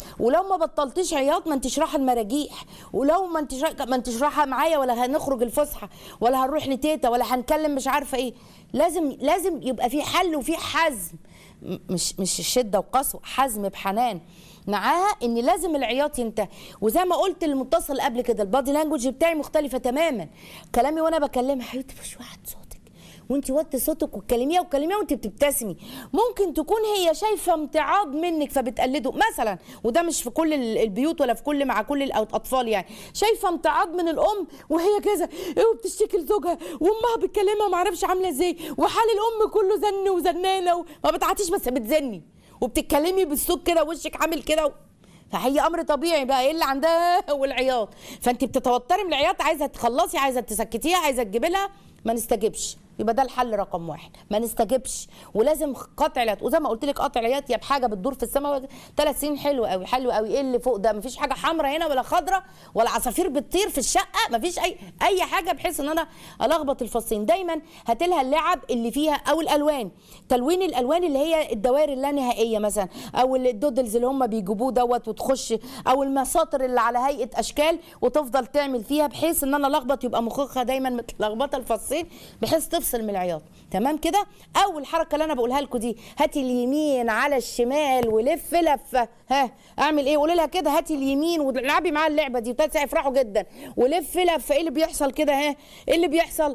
ولو ما بطلتيش عياط ما انتش رايحه المراجيح ولو ما انتش را- ما انتش رايحه معايا ولا هنخرج الفسحه ولا هنروح لتيتا ولا هنكلم مش عارفه ايه لازم لازم يبقى في حل وفي حزم م- مش مش الشده وقسوه حزم بحنان معاها ان لازم العياط ينتهي وزي ما قلت المتصل قبل كده البادي لانجوج بتاعي مختلفه تماما كلامي وانا بكلمها حبيبتي مش واحد صوتك وانت وطي صوتك وتكلميها وتكلميها وانت بتبتسمي ممكن تكون هي شايفه امتعاض منك فبتقلده مثلا وده مش في كل ال- البيوت ولا في كل مع كل الاطفال يعني شايفه امتعاض من الام وهي كذا ايه وبتشتكي لزوجها وامها بتكلمها ما اعرفش عامله ازاي وحال الام كله زن وزنانه وما بتعاتيش بس بتزني وبتتكلمي بالصوت كده وشك عامل كده و... فهي امر طبيعي بقى ايه اللي عندها والعياط فانت بتتوتري من العياط عايزه تخلصي عايزه تسكتيها عايزه تجيبي لها ما نستجبش يبقى ده الحل رقم واحد ما نستجبش ولازم قطع العياط وزي ما قلت لك قطع العياط يا بحاجه بتدور في السماء ثلاث سنين حلو قوي حلو قوي ايه اللي فوق ده مفيش حاجه حمراء هنا ولا خضراء ولا عصافير بتطير في الشقه مفيش اي اي حاجه بحيث ان انا الخبط الفصين دايما هات لها اللعب اللي فيها او الالوان تلوين الالوان اللي هي الدوائر اللانهائيه مثلا او الدودلز اللي هم بيجيبوه دوت وتخش او المساطر اللي على هيئه اشكال وتفضل تعمل فيها بحيث ان انا الخبط يبقى مخها دايما متلخبطه الفصين بحيث تفصل من العياط تمام كده اول حركه اللي انا بقولها لكم دي هاتي اليمين على الشمال ولف لفه ها اعمل ايه قولي لها كده هاتي اليمين والعبي معاها اللعبه دي وتلاقي هيفرحوا جدا ولف لفه ايه اللي بيحصل كده ها ايه اللي بيحصل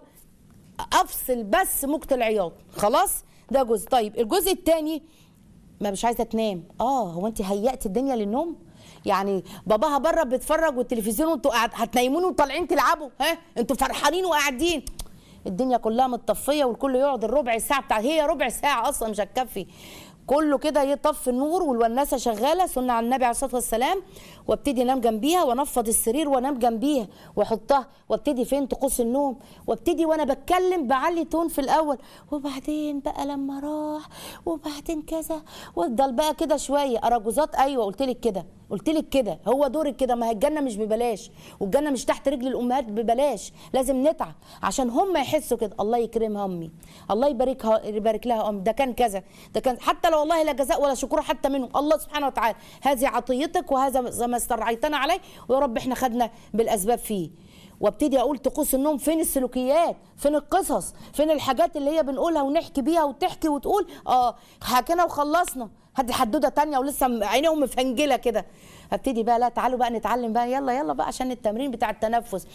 افصل بس موجة العياط خلاص ده جزء طيب الجزء الثاني ما مش عايزه تنام اه هو انت هيأتي الدنيا للنوم يعني باباها بره بيتفرج والتلفزيون وانتوا قاعد هتنيموني وطالعين تلعبوا ها انتوا فرحانين وقاعدين الدنيا كلها متطفيه والكل يقعد الربع ساعه بتاع هي ربع ساعه اصلا مش هتكفي كله كده يطفي النور والوناسه شغاله سنه على النبي عليه الصلاه والسلام وابتدي انام جنبيها وانفض السرير وانام جنبيها واحطها وابتدي فين طقوس النوم وابتدي وانا بتكلم بعلي تون في الاول وبعدين بقى لما راح وبعدين كذا وافضل بقى كده شويه اراجوزات ايوه قلت لك كده قلت لك كده هو دورك كده ما هي الجنه مش ببلاش والجنه مش تحت رجل الامهات ببلاش لازم نتعب عشان هم يحسوا كده الله يكرمها امي الله يباركها يبارك لها ام ده كان كذا ده كان حتى لو والله لا جزاء ولا شكور حتى منهم الله سبحانه وتعالى هذه عطيتك وهذا ما استرعيتنا عليه ويا رب احنا خدنا بالاسباب فيه وابتدي اقول طقوس النوم فين السلوكيات فين القصص فين الحاجات اللي هي بنقولها ونحكي بيها وتحكي وتقول اه حكينا وخلصنا هدي حدوته تانية ولسه عينيهم مفنجله كده هبتدي بقى لا تعالوا بقى نتعلم بقى يلا يلا بقى عشان التمرين بتاع التنفس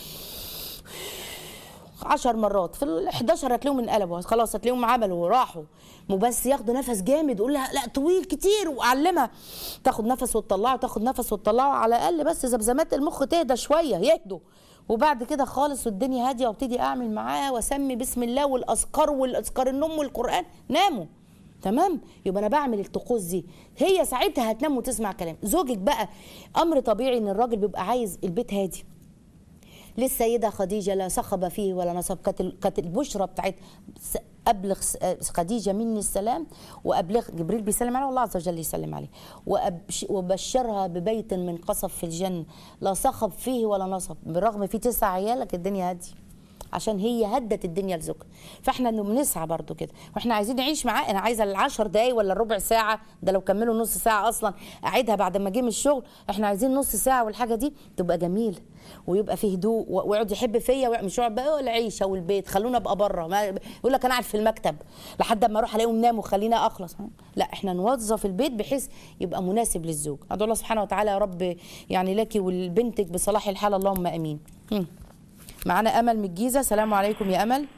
عشر مرات في ال 11 هتلاقيهم انقلبوا خلاص هتلاقيهم عملوا وراحوا مو بس ياخدوا نفس جامد قول لها لا طويل كتير واعلمها تاخد نفس وتطلعه تاخد نفس وتطلعه على الاقل بس زمزمات المخ تهدى شويه يهدوا وبعد كده خالص والدنيا هاديه وابتدي اعمل معاه واسمي بسم الله والاذكار والاذكار النوم والقران ناموا تمام يبقى انا بعمل الطقوس دي هي ساعتها هتنام وتسمع كلام زوجك بقى امر طبيعي ان الراجل بيبقى عايز البيت هادي للسيدة خديجة لا صخب فيه ولا نصب كانت كانت البشرى بتاعت أبلغ خديجة مني السلام وأبلغ جبريل بيسلم عليها والله عز وجل يسلم عليه وبشرها ببيت من قصب في الجنة لا صخب فيه ولا نصب بالرغم في تسع عيالك الدنيا هادية عشان هي هدت الدنيا لزوجها فاحنا انه بنسعى برضو كده واحنا عايزين نعيش معاه انا عايزه العشر دقايق ولا الربع ساعه ده لو كملوا نص ساعه اصلا اعيدها بعد ما اجي من الشغل احنا عايزين نص ساعه والحاجه دي تبقى جميله ويبقى فيه هدوء ويقعد يحب فيا مش يقعد بقى العيشه والبيت خلونا ابقى بره يقول لك انا قاعد في المكتب لحد ما اروح الاقيهم ناموا خلينا اخلص لا احنا نوظف البيت بحيث يبقى مناسب للزوج ادعو الله سبحانه وتعالى يا رب يعني لك ولبنتك بصلاح الحال اللهم امين هم. معانا امل من الجيزه السلام عليكم يا امل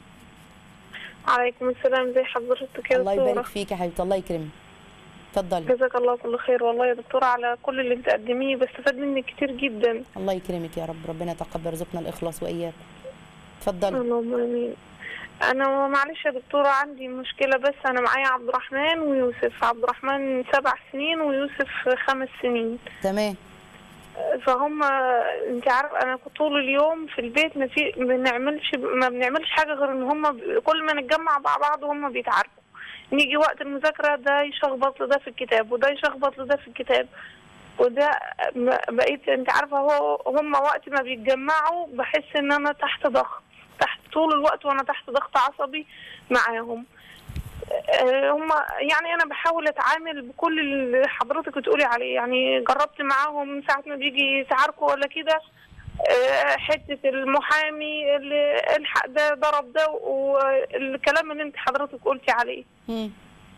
عليكم السلام زي حضرتك يا الله دكتورة يبارك فيك يا حبيبتي الله يكرمك اتفضلي جزاك الله كل خير والله يا دكتورة على كل اللي بتقدميه بستفاد منك كتير جدا الله يكرمك يا رب ربنا يتقبل رزقنا الاخلاص واياك اتفضلي اللهم امين انا معلش يا دكتورة عندي مشكلة بس انا معايا عبد الرحمن ويوسف عبد الرحمن سبع سنين ويوسف خمس سنين تمام فهم انت عارف انا كنت طول اليوم في البيت ما في ما بنعملش ما بنعملش حاجه غير ان هم ب- كل ما نتجمع مع بعض وهم بيتعاركوا نيجي وقت المذاكره ده يشخبط لده في الكتاب وده يشخبط لده في الكتاب وده م- بقيت انت عارفه هو هم وقت ما بيتجمعوا بحس ان انا تحت ضغط تحت طول الوقت وانا تحت ضغط عصبي معاهم آه، هم يعني انا بحاول اتعامل بكل اللي حضرتك بتقولي عليه يعني جربت معاهم ساعه ما بيجي يتعاركوا ولا كده آه، حته المحامي اللي الحق ده ضرب ده والكلام اللي انت حضرتك قلتي عليه مم.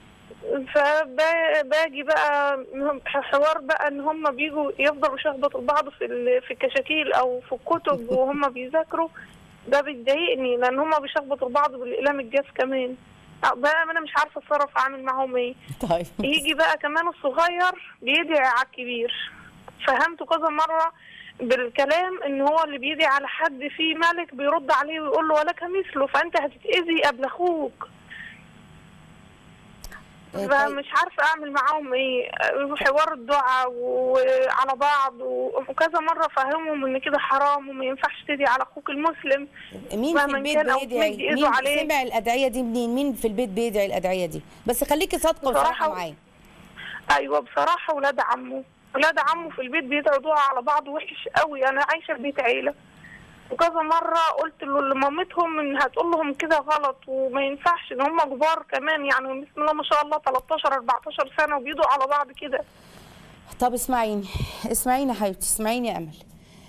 فباجي بقى حوار بقى ان هم بيجوا يفضلوا يشخبطوا بعض في ال- في الكشاكيل او في الكتب وهم بيذاكروا ده بيضايقني لان هم بيشخبطوا بعض بالاقلام الجاف كمان أه، بقى انا مش عارفه اتصرف اعمل معاهم ايه طيب يجي بقى كمان الصغير بيدعي على الكبير فهمته كذا مرة بالكلام ان هو اللي بيدعي على حد فيه ملك بيرد عليه ويقول له ولك مثله فانت هتتأذي قبل اخوك إيه، طيب. فمش عارفة اعمل معاهم ايه حوار الدعاء وعلى بعض وكذا مرة فهمهم ان كده حرام وما ينفعش تدعي على اخوك المسلم مين في مهما البيت كان أو بيدعي مد إيده مين عليه. سمع الادعيه دي منين مين في البيت بيدعي الادعيه دي بس خليكي صادقه وصراحه بصراحة- معايا ايوه بصراحه ولاد عمه ولاد عمه في البيت بيدعوا دعاء على بعض وحش قوي انا عايشه في بيت عيله وكذا مره قلت له لمامتهم ان هتقول لهم كده غلط وما ينفعش ان هم كبار كمان يعني بسم الله ما شاء الله 13 14 سنه وبيدعوا على بعض كده طب اسمعيني اسمعيني يا حبيبتي اسمعيني يا امل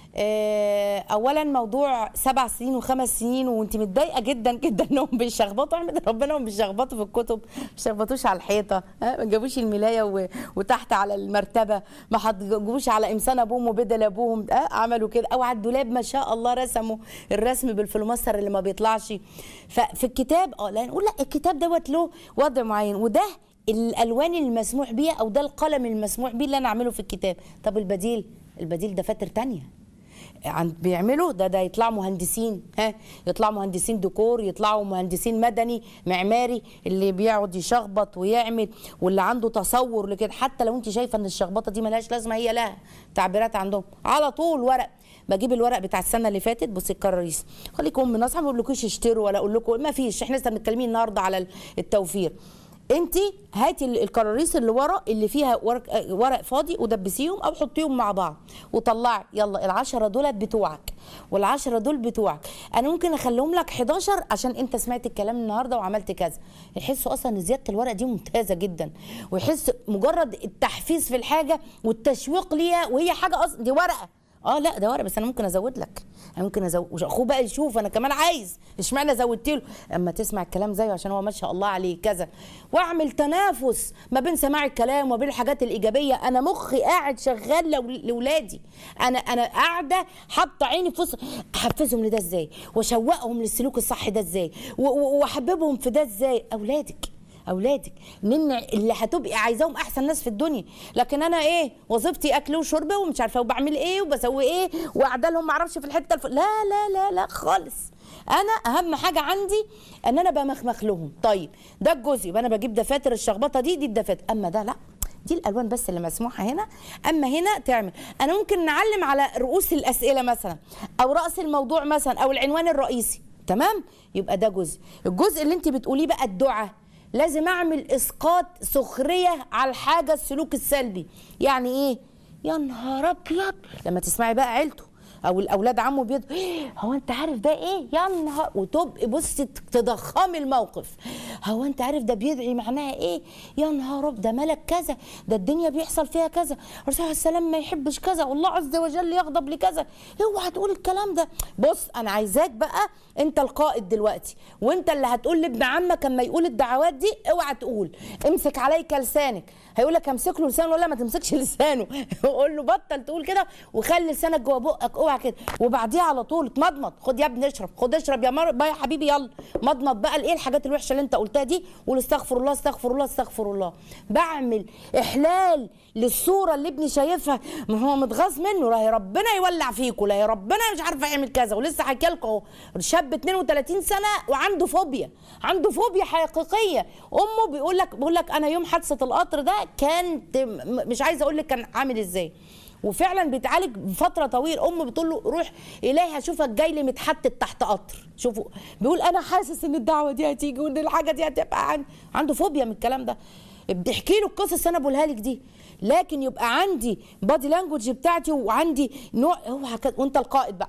آه، اولا موضوع سبع سنين وخمس سنين وانت متضايقه جدا جدا انهم بيشخبطوا احمد ربنا هم بيشخبطوا في الكتب ما بيشخبطوش على الحيطه ها، ما جابوش الملايه و- وتحت على المرتبه ما حطوش على امسان ابوهم وبدل ابوهم ها، عملوا كده او على الدولاب ما شاء الله رسموا الرسم بالفلوماستر اللي ما بيطلعش ففي الكتاب اه لا نقول لا الكتاب دوت له وضع معين وده الالوان المسموح بيها او ده القلم المسموح بيه اللي انا اعمله في الكتاب طب البديل البديل دفاتر تانية عن بيعملوا ده ده يطلعوا مهندسين ها يطلعوا مهندسين ديكور يطلعوا مهندسين مدني معماري اللي بيقعد يشخبط ويعمل واللي عنده تصور لكده حتى لو انت شايفه ان الشخبطه دي ملهاش لازمه هي لها تعبيرات عندهم على طول ورق بجيب الورق بتاع السنه اللي فاتت بصي الكراريس خليكم من اصحاب ما بقولكوش اشتروا ولا اقول لكم ما فيش احنا لسه بنتكلمين النهارده على التوفير انت هاتي ال- الكراريس اللي ورا اللي فيها ورق, آه، ورق فاضي ودبسيهم او حطيهم مع بعض وطلعي يلا العشرة دولت بتوعك والعشرة دول بتوعك انا ممكن اخليهم لك 11 عشان انت سمعت الكلام النهارده وعملت كذا يحسوا اصلا ان زياده الورق دي ممتازه جدا ويحس مجرد التحفيز في الحاجه والتشويق ليها وهي حاجه اصلا دي ورقه اه لا ده ورق بس انا ممكن ازود لك انا ممكن ازود اخوه بقى يشوف انا كمان عايز اشمعنى زودت له اما تسمع الكلام زيه عشان هو ما شاء الله عليه كذا واعمل تنافس ما بين سماع الكلام وبين الحاجات الايجابيه انا مخي قاعد شغال لو- لاولادي انا انا قاعده حاطه عيني في وسط احفزهم لده ازاي واشوقهم للسلوك الصح ده ازاي و- و- واحببهم في ده ازاي اولادك اولادك من اللي هتبقي عايزاهم احسن ناس في الدنيا لكن انا ايه وظيفتي اكل وشرب ومش عارفه وبعمل ايه وبسوي ايه وقاعده لهم ما اعرفش في الحته الف... لا لا لا لا خالص انا اهم حاجه عندي ان انا بمخمخ لهم طيب ده الجزء يبقى انا بجيب دفاتر الشخبطه دي دي الدفاتر اما ده لا دي الالوان بس اللي مسموحه هنا اما هنا تعمل انا ممكن نعلم على رؤوس الاسئله مثلا او راس الموضوع مثلا او العنوان الرئيسي تمام يبقى ده جزء الجزء اللي انت بتقوليه بقى الدعاء لازم اعمل اسقاط سخريه على الحاجه السلوك السلبي يعني ايه يا نهار ابيض لما تسمعي بقى عيلته او الاولاد عمه بيض هو انت عارف ده ايه يا نهار وتبقي بصي تضخمي الموقف هو انت عارف ده بيدعي معناها ايه يا نهار أب- ده ملك كذا ده الدنيا بيحصل فيها كذا الرسول عليه السلام ما يحبش كذا والله عز وجل يغضب لكذا اوعى تقول الكلام ده بص انا عايزاك بقى انت القائد دلوقتي وانت اللي هتقول لابن عمك اما يقول الدعوات دي اوعى تقول امسك عليك لسانك هيقول لك امسك له لسانه ولا ما تمسكش لسانه قول له بطل تقول كده وخلي لسانك جوه بقك اوعى كده وبعديها على طول اتمضمض خد يا ابني اشرب خد اشرب يا مر بقى يا حبيبي يلا مضمض بقى الايه الحاجات الوحشه اللي انت قلتها دي قول استغفر الله استغفر الله استغفر الله بعمل احلال للصوره اللي ابني شايفها ما هو متغاظ منه لا هي ربنا يولع فيكم لا هي ربنا مش عارفه يعمل كذا ولسه حكي لكم اهو شاب 32 سنه وعنده فوبيا عنده فوبيا حقيقيه امه بيقول لك بيقول لك انا يوم حادثه القطر ده كانت م- مش عايزه اقول لك كان عامل ازاي وفعلا بيتعالج فتره طويله امه بتقول له روح الهي هشوفك جاي لي متحتت تحت قطر شوفوا بيقول انا حاسس ان الدعوه دي هتيجي وان الحاجه دي هتبقى عن... عنده فوبيا من الكلام ده بتحكي له القصص انا بقولها لك دي لكن يبقى عندي بادي لانجوج بتاعتي وعندي نوع اوعى كده وانت القائد بقى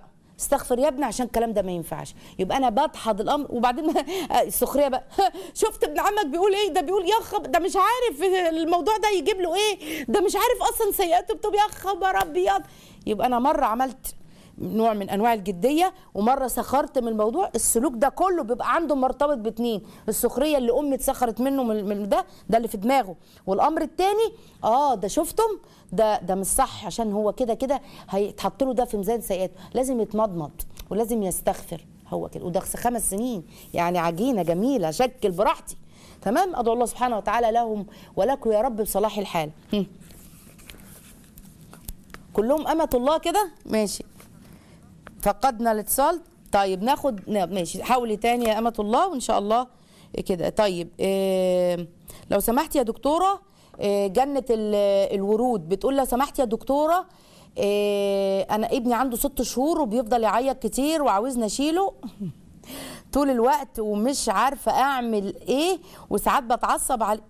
استغفر يا ابني عشان الكلام ده ما ينفعش يبقى انا بدحض الامر وبعدين ما- السخريه بقى شفت ابن عمك بيقول ايه ده بيقول يا خب ده مش عارف الموضوع ده يجيب له ايه ده مش عارف اصلا سيئاته بتبقى يا خبر ابيض يبقى انا مره عملت نوع من انواع الجديه ومره سخرت من الموضوع السلوك ده كله بيبقى عنده مرتبط باتنين السخريه اللي امي اتسخرت منه من من ده ده اللي في دماغه والامر التاني اه ده شفتم ده ده مش صح عشان هو كده كده هيتحط له ده في ميزان سيئاته لازم يتمضمض ولازم يستغفر هو كده وده خمس سنين يعني عجينه جميله شكل براحتي تمام ادعو الله سبحانه وتعالى لهم ولكم يا رب بصلاح الحال هم. كلهم أمة الله كده ماشي فقدنا الاتصال طيب ناخد نا- ماشي حاولي تاني يا أمة الله وإن شاء الله كده طيب إيه لو سمحت يا دكتورة إيه جنة ال- الورود بتقول لو سمحت يا دكتورة إيه أنا ابني عنده ست شهور وبيفضل يعيط كتير وعاوزني أشيله طول الوقت ومش عارفة أعمل إيه وساعات بتعصب على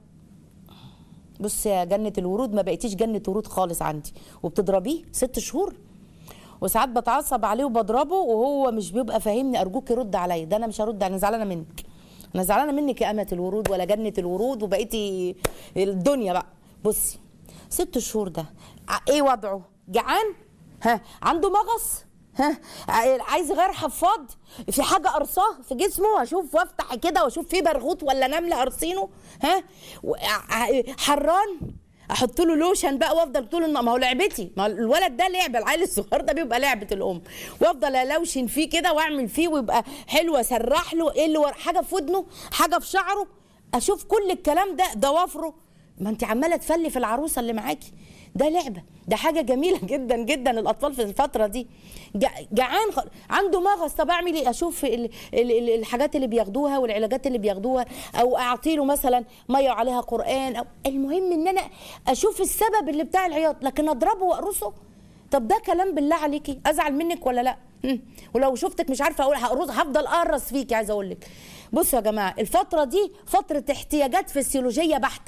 بص يا جنة الورود ما بقيتيش جنة ورود خالص عندي وبتضربيه ست شهور وساعات بتعصب عليه وبضربه وهو مش بيبقى فاهمني ارجوك يرد عليا ده انا مش هرد انا زعلانه منك انا زعلانه منك يا امه الورود ولا جنه الورود وبقيتي الدنيا بقى بصي ست شهور ده ع- ايه وضعه جعان ها عنده مغص ها ع- عايز يغير حفاض في حاجه قرصاه في جسمه اشوف وافتح كده واشوف فيه برغوت ولا نمله قارصينه ها و- ع- حران احط له لوشن بقى وافضل طول النهار ما هو لعبتي ما هو الولد ده لعبه العيل الصغير ده بيبقى لعبه الام وافضل الوشن فيه كده واعمل فيه ويبقى حلو اسرح له ايه اللي ورا حاجه في ودنه حاجه في شعره اشوف كل الكلام ده ضوافره ما انت عماله تفلي في العروسه اللي معاكي ده لعبه ده حاجه جميله جدا جدا الاطفال في الفتره دي جع- جعان خ... عنده مغص طب اعمل ايه اشوف ال... ال... ال- الحاجات اللي بياخدوها والعلاجات اللي بياخدوها او اعطي له مثلا ميه عليها قران او المهم ان انا اشوف السبب اللي بتاع العياط لكن اضربه واقرصه طب ده كلام بالله عليكي ازعل منك ولا لا مم. ولو شفتك مش عارفه اقول هقرص هفضل اقرص فيكي عايزه اقول لك بصوا يا جماعه الفتره دي فتره احتياجات فسيولوجيه بحته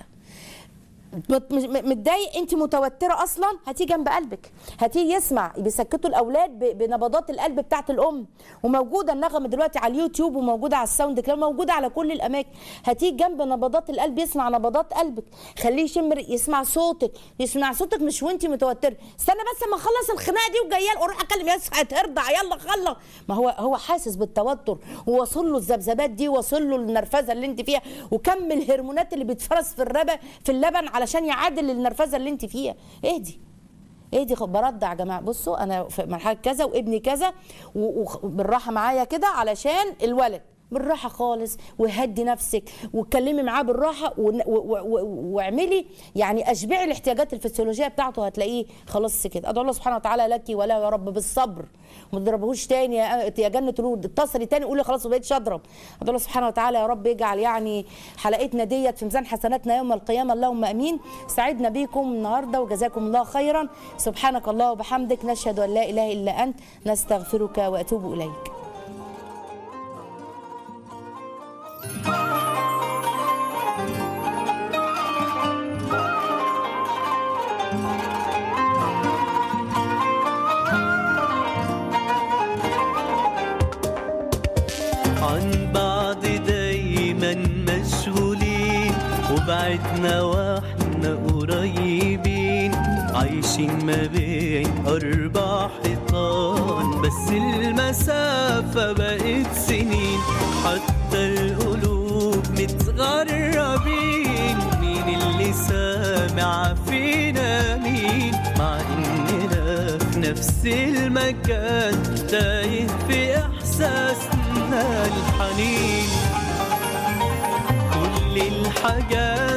مت- مش- م- متضايق انت متوتره اصلا هاتيه جنب قلبك هاتيه يسمع بيسكتوا الاولاد ب- بنبضات القلب بتاعت الام وموجوده النغمه دلوقتي على اليوتيوب وموجوده على الساوند كلاود موجوده على كل الاماكن هاتيه جنب نبضات القلب يسمع نبضات قلبك خليه يشم ر- يسمع صوتك يسمع صوتك مش وانت متوتره استنى بس اما اخلص الخناقه دي وجايه له اروح اكلم يا هترضع يلا خلص ما هو هو حاسس بالتوتر وواصل له الذبذبات دي واصل له النرفزه اللي انت فيها وكم الهرمونات اللي بتفرز في الربا في اللبن علشان يعادل النرفزه اللي انت فيها اهدي اهدي خ- برضع يا جماعه بصوا انا في مرحله كذا وابني كذا و- وخ- بالراحه معايا كده علشان الولد بالراحه خالص وهدي نفسك واتكلمي معاه بالراحه ون- و- و- و- واعملي يعني اشبعي الاحتياجات الفسيولوجيه بتاعته هتلاقيه خلاص كده ادعو الله سبحانه وتعالى لك ولا يا رب بالصبر ما تضربهوش تاني يا يا جنه الورود اتصلي تاني قولي خلاص ما بقتش اضرب ادعو الله سبحانه وتعالى يا رب يجعل يعني حلقتنا ديت في ميزان حسناتنا يوم القيامه اللهم امين سعدنا بيكم النهارده وجزاكم الله خيرا سبحانك الله وبحمدك نشهد ان لا اله الا انت نستغفرك واتوب اليك عن بعض دايما مشغولين وبعدنا واحنا قريبين عايشين ما بين أربع حيطان بس المسافة بقت سنين حتى القلوب متغربين مين اللي سامع فينا مين مع إننا في نفس المكان تايه في إحساسنا الحنين كل الحاجات